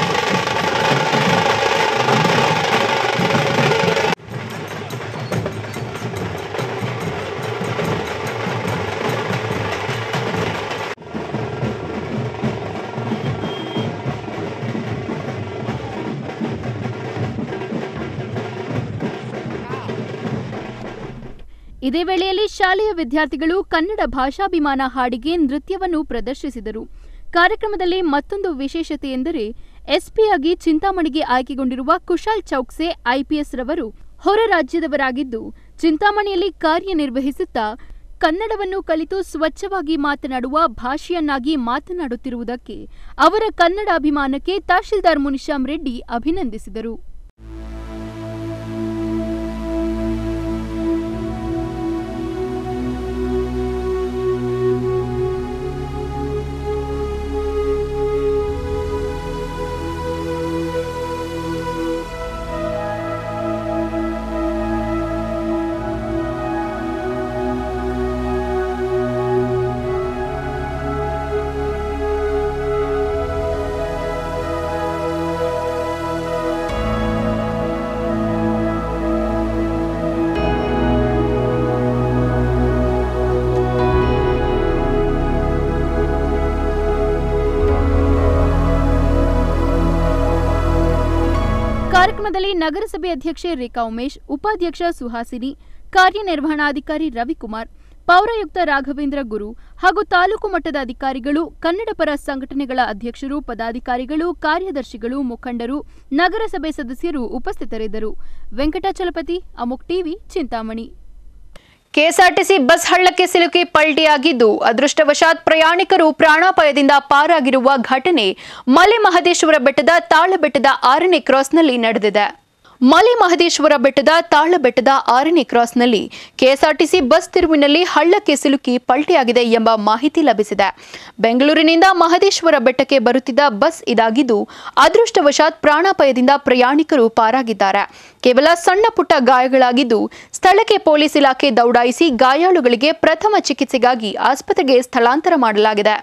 C: ಇದೇ ವೇಳೆಯಲ್ಲಿ ಶಾಲೆಯ ವಿದ್ಯಾರ್ಥಿಗಳು ಕನ್ನಡ ಭಾಷಾಭಿಮಾನ ಹಾಡಿಗೆ ನೃತ್ಯವನ್ನು ಪ್ರದರ್ಶಿಸಿದರು ಕಾರ್ಯಕ್ರಮದಲ್ಲಿ ಮತ್ತೊಂದು ವಿಶೇಷತೆ ಎಂದರೆ ಎಸ್ಪಿಯಾಗಿ ಚಿಂತಾಮಣಿಗೆ ಆಯ್ಕೆಗೊಂಡಿರುವ ಕುಶಾಲ್ ಚೌಕ್ಸೆ ಐಪಿಎಸ್ ರವರು ಹೊರ ರಾಜ್ಯದವರಾಗಿದ್ದು ಚಿಂತಾಮಣಿಯಲ್ಲಿ ಕಾರ್ಯನಿರ್ವಹಿಸುತ್ತಾ ಕನ್ನಡವನ್ನು ಕಲಿತು ಸ್ವಚ್ಛವಾಗಿ ಮಾತನಾಡುವ ಭಾಷೆಯನ್ನಾಗಿ ಮಾತನಾಡುತ್ತಿರುವುದಕ್ಕೆ ಅವರ ಕನ್ನಡ ಅಭಿಮಾನಕ್ಕೆ ತಹಶೀಲ್ದಾರ್ ಮುನಿಶ್ಯಾಮ್ ರೆಡ್ಡಿ ಅಭಿನಂದಿಸಿದರು ನಗರಸಭೆ ಅಧ್ಯಕ್ಷೆ ರೇಖಾ ಉಮೇಶ್ ಉಪಾಧ್ಯಕ್ಷ ಸುಹಾಸಿನಿ ಕಾರ್ಯನಿರ್ವಹಣಾಧಿಕಾರಿ ರವಿಕುಮಾರ್ ಪೌರಾಯುಕ್ತ ರಾಘವೇಂದ್ರ ಗುರು ಹಾಗೂ ತಾಲೂಕು ಮಟ್ಟದ ಅಧಿಕಾರಿಗಳು ಕನ್ನಡ ಪರ ಸಂಘಟನೆಗಳ ಅಧ್ಯಕ್ಷರು ಪದಾಧಿಕಾರಿಗಳು ಕಾರ್ಯದರ್ಶಿಗಳು ಮುಖಂಡರು ನಗರಸಭೆ ಸದಸ್ಯರು ಉಪಸ್ಥಿತರಿದ್ದರು ವೆಂಕಟಾಚಲಪತಿ ಅಮುಕ್ ಟಿವಿ ಚಿಂತಾಮಣಿ
A: ಕೆಎಸ್ಆರ್ಟಿಸಿ ಬಸ್ ಹಳ್ಳಕ್ಕೆ ಸಿಲುಕಿ ಪಲ್ಟಿಯಾಗಿದ್ದು ಅದೃಷ್ಟವಶಾತ್ ಪ್ರಯಾಣಿಕರು ಪ್ರಾಣಾಪಾಯದಿಂದ ಪಾರಾಗಿರುವ ಘಟನೆ ಮಲೆ ಮಹದೇಶ್ವರ ಬೆಟ್ಟದ ತಾಳಬೆಟ್ಟದ ಆರನೇ ಕ್ರಾಸ್ನಲ್ಲಿ ನಡೆದಿದೆ ಮಲೆ ಮಹದೇಶ್ವರ ಬೆಟ್ಟದ ತಾಳಬೆಟ್ಟದ ಆರನೇ ಕ್ರಾಸ್ನಲ್ಲಿ ಕೆಎಸ್ಆರ್ಟಿಸಿ ಬಸ್ ತಿರುವಿನಲ್ಲಿ ಹಳ್ಳಕ್ಕೆ ಸಿಲುಕಿ ಪಲ್ಟಿಯಾಗಿದೆ ಎಂಬ ಮಾಹಿತಿ ಲಭಿಸಿದೆ ಬೆಂಗಳೂರಿನಿಂದ ಮಹದೇಶ್ವರ ಬೆಟ್ಟಕ್ಕೆ ಬರುತ್ತಿದ್ದ ಬಸ್ ಇದಾಗಿದ್ದು ಅದೃಷ್ಟವಶಾತ್ ಪ್ರಾಣಾಪಾಯದಿಂದ ಪ್ರಯಾಣಿಕರು ಪಾರಾಗಿದ್ದಾರೆ ಕೇವಲ ಸಣ್ಣ ಪುಟ್ಟ ಗಾಯಗಳಾಗಿದ್ದು ಸ್ಥಳಕ್ಕೆ ಪೊಲೀಸ್ ಇಲಾಖೆ ದೌಡಾಯಿಸಿ ಗಾಯಾಳುಗಳಿಗೆ ಪ್ರಥಮ ಚಿಕಿತ್ಸೆಗಾಗಿ ಆಸ್ಪತ್ರೆಗೆ ಸ್ಥಳಾಂತರ ಮಾಡಲಾಗಿದೆ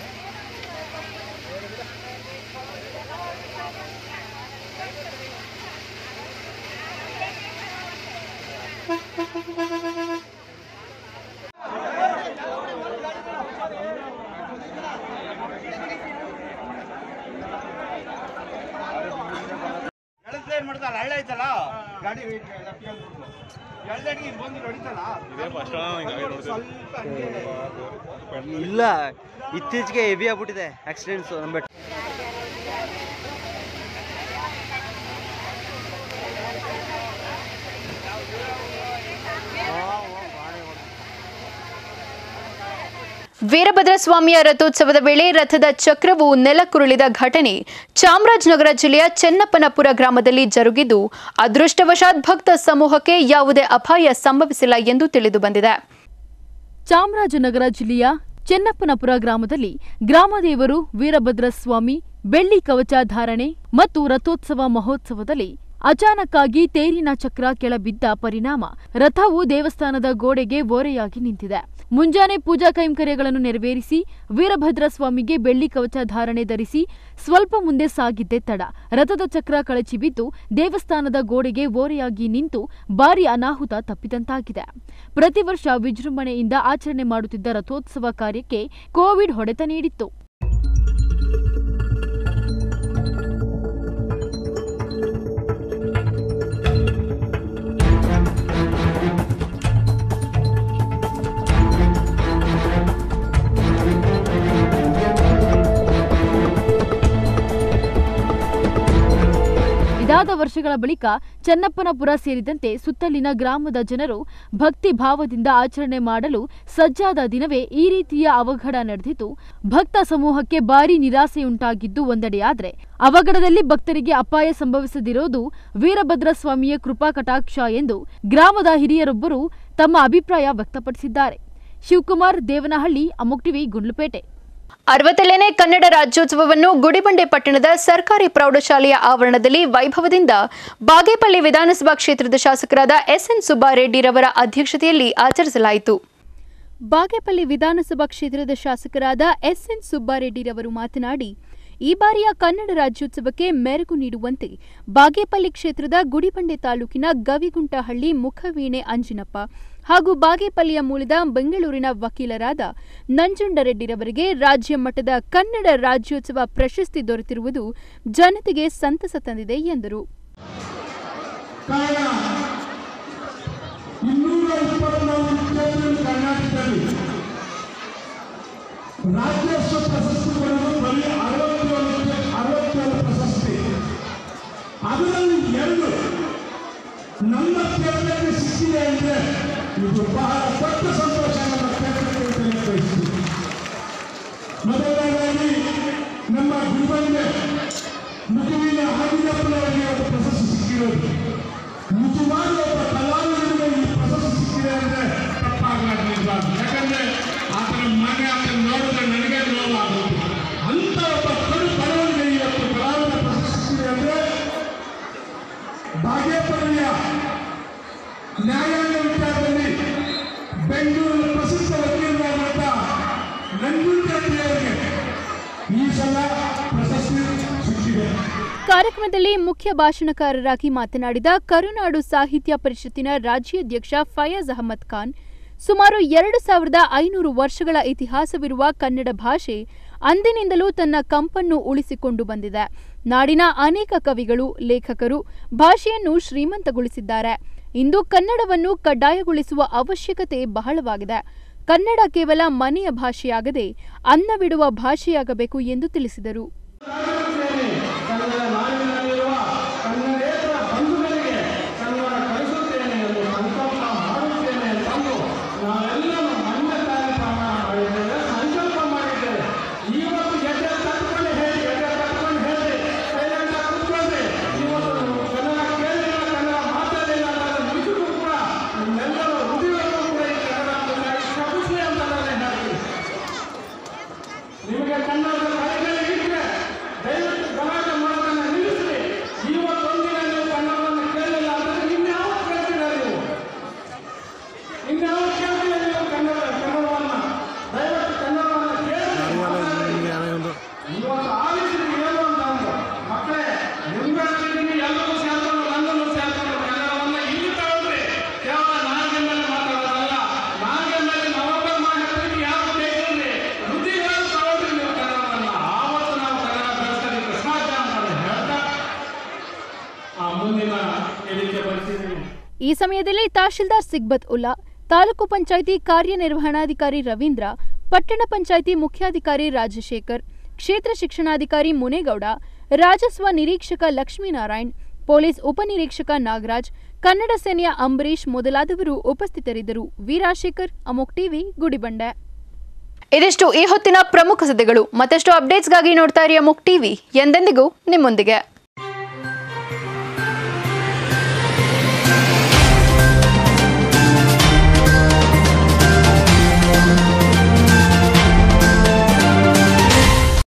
R: ಏನ್ ಮಾಡ್ತಾರ ಹಳ್ಳ ಐತಲ್ಲ ಗಾಡಿ ಎಳ್ದಡಿಗೆ ಬಂದು ಹೊಡಿತಲ್ಲ ಸ್ವಲ್ಪ ಹಂಗೆ
S: ಇಲ್ಲ ಇತ್ತೀಚೆಗೆ ಹೆವಿ ಆಗ್ಬಿಟ್ಟಿದೆ ಆಕ್ಸಿಡೆಂಟ್ಸು ನಮ್ಮ ಬೆಟ್ಟ
A: ವೀರಭದ್ರಸ್ವಾಮಿಯ ರಥೋತ್ಸವದ ವೇಳೆ ರಥದ ಚಕ್ರವು ನೆಲಕ್ಕುರುಳಿದ ಘಟನೆ ಚಾಮರಾಜನಗರ ಜಿಲ್ಲೆಯ ಚೆನ್ನಪ್ಪನಪುರ ಗ್ರಾಮದಲ್ಲಿ ಜರುಗಿದ್ದು ಅದೃಷ್ಟವಶಾತ್ ಭಕ್ತ ಸಮೂಹಕ್ಕೆ ಯಾವುದೇ ಅಪಾಯ ಸಂಭವಿಸಿಲ್ಲ ಎಂದು ತಿಳಿದು ಬಂದಿದೆ
B: ಚಾಮರಾಜನಗರ ಜಿಲ್ಲೆಯ ಚೆನ್ನಪ್ಪನಪುರ ಗ್ರಾಮದಲ್ಲಿ ಗ್ರಾಮದೇವರು ವೀರಭದ್ರ ಸ್ವಾಮಿ ಬೆಳ್ಳಿ ಕವಚ ಧಾರಣೆ ಮತ್ತು ರಥೋತ್ಸವ ಮಹೋತ್ಸವದಲ್ಲಿ ಅಚಾನಕ್ಕಾಗಿ ತೇರಿನ ಚಕ್ರ ಕೆಳಬಿದ್ದ ಪರಿಣಾಮ ರಥವು ದೇವಸ್ಥಾನದ ಗೋಡೆಗೆ ಓರೆಯಾಗಿ ನಿಂತಿದೆ ಮುಂಜಾನೆ ಪೂಜಾ ಕೈಂಕರ್ಯಗಳನ್ನು ನೆರವೇರಿಸಿ ವೀರಭದ್ರ ಸ್ವಾಮಿಗೆ ಬೆಳ್ಳಿ ಕವಚ ಧಾರಣೆ ಧರಿಸಿ ಸ್ವಲ್ಪ ಮುಂದೆ ಸಾಗಿದ್ದೇ ತಡ ರಥದ ಚಕ್ರ ಕಳಚಿ ಬಿದ್ದು ದೇವಸ್ಥಾನದ ಗೋಡೆಗೆ ಓರೆಯಾಗಿ ನಿಂತು ಭಾರಿ ಅನಾಹುತ ತಪ್ಪಿದಂತಾಗಿದೆ ಪ್ರತಿ ವರ್ಷ ವಿಜೃಂಭಣೆಯಿಂದ ಆಚರಣೆ ಮಾಡುತ್ತಿದ್ದ ರಥೋತ್ಸವ ಕಾರ್ಯಕ್ಕೆ ಕೋವಿಡ್ ಹೊಡೆತ ನೀಡಿತ್ತು ಇದಾದ ವರ್ಷಗಳ ಬಳಿಕ ಚನ್ನಪ್ಪನಪುರ ಸೇರಿದಂತೆ ಸುತ್ತಲಿನ ಗ್ರಾಮದ ಜನರು ಭಕ್ತಿ ಭಾವದಿಂದ ಆಚರಣೆ ಮಾಡಲು ಸಜ್ಜಾದ ದಿನವೇ ಈ ರೀತಿಯ ಅವಘಡ ನಡೆದಿದ್ದು ಭಕ್ತ ಸಮೂಹಕ್ಕೆ ಭಾರಿ ನಿರಾಸೆಯುಂಟಾಗಿದ್ದು ಒಂದೆಡೆಯಾದ್ರೆ ಅವಘಡದಲ್ಲಿ ಭಕ್ತರಿಗೆ ಅಪಾಯ ಸಂಭವಿಸದಿರೋದು ವೀರಭದ್ರ ಸ್ವಾಮಿಯ ಕೃಪಾ ಕಟಾಕ್ಷ ಎಂದು ಗ್ರಾಮದ ಹಿರಿಯರೊಬ್ಬರು ತಮ್ಮ ಅಭಿಪ್ರಾಯ ವ್ಯಕ್ತಪಡಿಸಿದ್ದಾರೆ ಶಿವಕುಮಾರ್ ದೇವನಹಳ್ಳಿ ಅಮುಕ್ ಟಿವಿ ಗುಂಡ್ಲುಪೇಟೆ
A: ಅರವತ್ತೇಳನೇ ಕನ್ನಡ ರಾಜ್ಯೋತ್ಸವವನ್ನು ಗುಡಿಬಂಡೆ ಪಟ್ಟಣದ ಸರ್ಕಾರಿ ಪ್ರೌಢಶಾಲೆಯ ಆವರಣದಲ್ಲಿ ವೈಭವದಿಂದ ಬಾಗೇಪಲ್ಲಿ ವಿಧಾನಸಭಾ ಕ್ಷೇತ್ರದ ಶಾಸಕರಾದ ಎಸ್ಎನ್ ಸುಬ್ಬಾರೆಡ್ಡಿರವರ ಅಧ್ಯಕ್ಷತೆಯಲ್ಲಿ ಆಚರಿಸಲಾಯಿತು
C: ಬಾಗೇಪಲ್ಲಿ ವಿಧಾನಸಭಾ ಕ್ಷೇತ್ರದ ಶಾಸಕರಾದ ಎಸ್ಎನ್ ಸುಬ್ಬಾರೆಡ್ಡಿರವರು ಮಾತನಾಡಿ ಈ ಬಾರಿಯ ಕನ್ನಡ ರಾಜ್ಯೋತ್ಸವಕ್ಕೆ ಮೆರುಗು ನೀಡುವಂತೆ ಬಾಗೇಪಲ್ಲಿ ಕ್ಷೇತ್ರದ ಗುಡಿಬಂಡೆ ತಾಲೂಕಿನ ಗವಿಗುಂಟಹಳ್ಳಿ ಮುಖವೀಣೆ ಅಂಜಿನಪ್ಪ ಹಾಗೂ ಬಾಗೇಪಲ್ಲಿಯ ಮೂಲದ ಬೆಂಗಳೂರಿನ ವಕೀಲರಾದ ನಂಜುಂಡರೆಡ್ಡಿರವರಿಗೆ ರಾಜ್ಯ ಮಟ್ಟದ ಕನ್ನಡ ರಾಜ್ಯೋತ್ಸವ ಪ್ರಶಸ್ತಿ ದೊರೆತಿರುವುದು ಜನತೆಗೆ ಸಂತಸ ತಂದಿದೆ ಎಂದರು
H: ಕಾರಣ ಇನ್ನೂರ ಇಪ್ಪತ್ನಾಲ್ಕು ಕ್ಷೇತ್ರಗಳು ಕರ್ನಾಟಕದಲ್ಲಿ ರಾಜ್ಯೋತ್ಸವ ಪ್ರಶಸ್ತಿ ಬರೋದು ಬರೀ ಅರವತ್ತೇಳು ಅರವತ್ತೇಳು ಪ್ರಶಸ್ತಿ ಅದರಲ್ಲಿ ಎರಡು ನಮ್ಮ ಕ್ಷೇತ್ರಕ್ಕೆ ಸಿಕ್ಕಿದೆ ಅಂದರೆ ಇದು ಬಹಳ ದೊಡ್ಡ ಸಂತೋಷ ನಮ್ಮ ಕ್ಷೇತ್ರಕ್ಕೆ ಅಂತ ಹೇಳಿ ಬಯಸ್ತೀನಿ ಮೊದಲನೇದಾಗಿ ನಮ್ಮ ಗುರುಬಂಡೆ ಮುಖವಿನ ಹಾದಿನಪ್ಪನವರಿಗೆ ಒಂದು ಪ್ರಶಸ್ತಿ ಸಿಕ್ಕಿರೋದು ನಿಜವಾದ ಒಬ್ಬ ಕಲಾವಿದರಿಗೆ ಈ ಪ್ರಶಸ್ತಿ ಸಿಕ್ಕಿದೆ ಅಂದರೆ ತಪ್ಪಾಗಲಾಗಲಿಲ್ಲ ಯಾಕಂದ್ರೆ ಆತನ ಮನೆ ಆತನ ನೋಡಿದ್ರೆ ನನಗೆ ನೋವಾಗುತ್ತೆ ಅಂತ ಒಬ್ಬ ಕಡು ಬಡವನಿಗೆ ಇವತ್ತು ಕಲಾವಿದ ಪ್ರಶಸ್ತಿ ಸಿಕ್ಕಿದೆ ಅಂದರೆ ಬಾಗೇಪಲ್ಲಿಯ ನ್ಯಾಯಾಂಗ ವಿಚಾರದಲ್ಲಿ ಬೆಂಗಳೂರಿನ ಪ್ರಸಿದ್ಧ ವಕೀಲರಾದಂಥ ನಂಜುಂಡರೆಡ್ಡಿಯವರಿಗೆ ಈ ಸಲ ಪ್ರಶಸ್ತಿ ಸಿಕ್ಕಿದೆ
C: ಕಾರ್ಯಕ್ರಮದಲ್ಲಿ ಮುಖ್ಯ ಭಾಷಣಕಾರರಾಗಿ ಮಾತನಾಡಿದ ಕರುನಾಡು ಸಾಹಿತ್ಯ ಪರಿಷತ್ತಿನ ರಾಜ್ಯಾಧ್ಯಕ್ಷ ಫಯಾಜ್ ಅಹಮದ್ ಖಾನ್ ಸುಮಾರು ಎರಡು ಸಾವಿರದ ಐನೂರು ವರ್ಷಗಳ ಇತಿಹಾಸವಿರುವ ಕನ್ನಡ ಭಾಷೆ ಅಂದಿನಿಂದಲೂ ತನ್ನ ಕಂಪನ್ನು ಉಳಿಸಿಕೊಂಡು ಬಂದಿದೆ ನಾಡಿನ ಅನೇಕ ಕವಿಗಳು ಲೇಖಕರು ಭಾಷೆಯನ್ನು ಶ್ರೀಮಂತಗೊಳಿಸಿದ್ದಾರೆ ಇಂದು ಕನ್ನಡವನ್ನು ಕಡ್ಡಾಯಗೊಳಿಸುವ ಅವಶ್ಯಕತೆ ಬಹಳವಾಗಿದೆ ಕನ್ನಡ ಕೇವಲ ಮನೆಯ ಭಾಷೆಯಾಗದೆ ಅನ್ನವಿಡುವ ಭಾಷೆಯಾಗಬೇಕು ಎಂದು ತಿಳಿಸಿದರು
Q: ಕನ್ನಡ ನಾಡಿನಲ್ಲಿರುವ ಕನ್ನಡೇತರ ಬಂಧುಗಳಿಗೆ ಕನ್ನಡ ಕಲಿಸುತ್ತೇನೆ ಎಂದು ಸಂಕಲ್ಪ ಮಾಡುತ್ತೇನೆ ಎಂದು ನಾವೆಲ್ಲರೂ ಮಣ್ಣ ತಾಯಿ ಪ್ರಮಾಣ ಮಾಡಿದ್ದೇವೆ ಸಂಕಲ್ಪ ಮಾಡಿದ್ದೇವೆ ಇವತ್ತು ಗೆಡ್ಡೆ ತಟ್ಕೊಂಡು ಹೇಳಿ ಗೆಡ್ಡೆ ತಟ್ಕೊಂಡು ಹೇಳಿ ಸೈಲೆಂಟ್ ಆಗಿ ಕೂತ್ಕೊಂಡ್ರೆ ಇವತ್ತು ಕನ್ನಡ ಕೇಳಿಲ್ಲ ಕನ್ನಡ ಮಾತಾಡಲಿಲ್ಲ ಅನ್ನೋದು ನಿಜಕ್ಕೂ ಕೂಡ ನಿಮ್ಮೆಲ್ಲರ ಹೃದಯಕ್ಕೂ ಕೂಡ ಈ ಕನ್ನಡ ಶಪಿಸಿ ಅಂತ ನಾನು ಹೇಳ್ತೀನಿ ನಿಮಗೆ ಕನ್ನಡದ ಕಲೆಗಳು ಇದ್ರೆ ದಯವಿಟ್ಟು ಗಲಾಟೆ ಮಾಡೋದನ್ನ ನಿಲ್ಲಿಸಿ ಇವತ್ತೊಂದಿನ ನೀವು ಕನ್ನಡವನ್ನು ಕೇಳಿಲ್ಲ ಅಂದ್ರೆ ಇನ್ಯಾವ ಕೇಳ್ತೀರ ನೀವು ಇನ್ಯಾವ ಕೇಳ್ತೀರ ನೀವು ಕನ್ನಡ ಕನ್ನಡವನ್ನ ದಯವಿಟ್ಟು ಕನ್ನಡವನ್ನು ಕೇಳಿ ಇವತ್ತು ಆಲಿಸಿದ್ರೆ ಏನು ಅಂತ ಅಂದ್ರು ಮಕ್ಕಳೇ ನಿಮ್ಗೆ ಎಲ್ಲರೂ ಸೇರ್ಕೊಂಡು ನನ್ನನ್ನು ಸೇರ್ಕೊಂಡು ಕನ್ನಡವನ್ನ ಇಲ್ಲಿ ತಗೊಂಡ್ರಿ ಕೇವಲ ನಾಲ್ಕು ಮೇಲೆ ಮಾತಾಡೋದಲ್ಲ ನಾಲ್ಕು ಮೇಲೆ ನವೆಂಬರ್ ಮಾಡಿ ಯಾರು ಬೇಕಿಲ್ಲ ಹೃದಯಗಳು ತಗೊಂಡ್ರಿ ನೀವು ಕನ್ನಡವನ್ನ ಆವತ್ತು ನಾವು ಕನ್ನಡ ಬೆಳೆಸಲಿಕ್ಕೆ ಸಾಧ್ಯ ಅಂತ ಹೇಳ್ತಾ ಆ ಮುಂದಿನ ಹೇಳಿಕೆ ಬರ್ತಿದ್ದೀನಿ
C: ಈ ಸಮಯದಲ್ಲಿ ತಹಶೀಲ್ದಾರ್ ಸಿಗ್ಬತ್ ಉಲ್ಲಾ ತಾಲೂಕು ಪಂಚಾಯಿತಿ ಕಾರ್ಯನಿರ್ವಹಣಾಧಿಕಾರಿ ರವೀಂದ್ರ ಪಟ್ಟಣ ಪಂಚಾಯಿತಿ ಮುಖ್ಯಾಧಿಕಾರಿ ರಾಜಶೇಖರ್ ಕ್ಷೇತ್ರ ಶಿಕ್ಷಣಾಧಿಕಾರಿ ಮುನೇಗೌಡ ರಾಜಸ್ವ ನಿರೀಕ್ಷಕ ಲಕ್ಷ್ಮೀನಾರಾಯಣ್ ಪೊಲೀಸ್ ಉಪನಿರೀಕ್ಷಕ ನಾಗರಾಜ್ ಕನ್ನಡ ಸೇನೆಯ ಅಂಬರೀಶ್ ಮೊದಲಾದವರು ಉಪಸ್ಥಿತರಿದ್ದರು ವೀರಾಶೇಖರ್ ಅಮೋಕ್ ಟಿವಿ ಗುಡಿಬಂಡೆ
A: ಇದಿಷ್ಟು ಈ ಹೊತ್ತಿನ ಪ್ರಮುಖ ಸುದ್ದಿಗಳು ಮತ್ತಷ್ಟು ಅಪ್ಡೇಟ್ಸ್ಗಾಗಿ ನೋಡ್ತಾ ಇರಿ ಅಮುಕ್ ಟಿವಿ ಎಂದೆಂದಿಗೂ ನಿಮ್ಮೊಂದಿಗೆ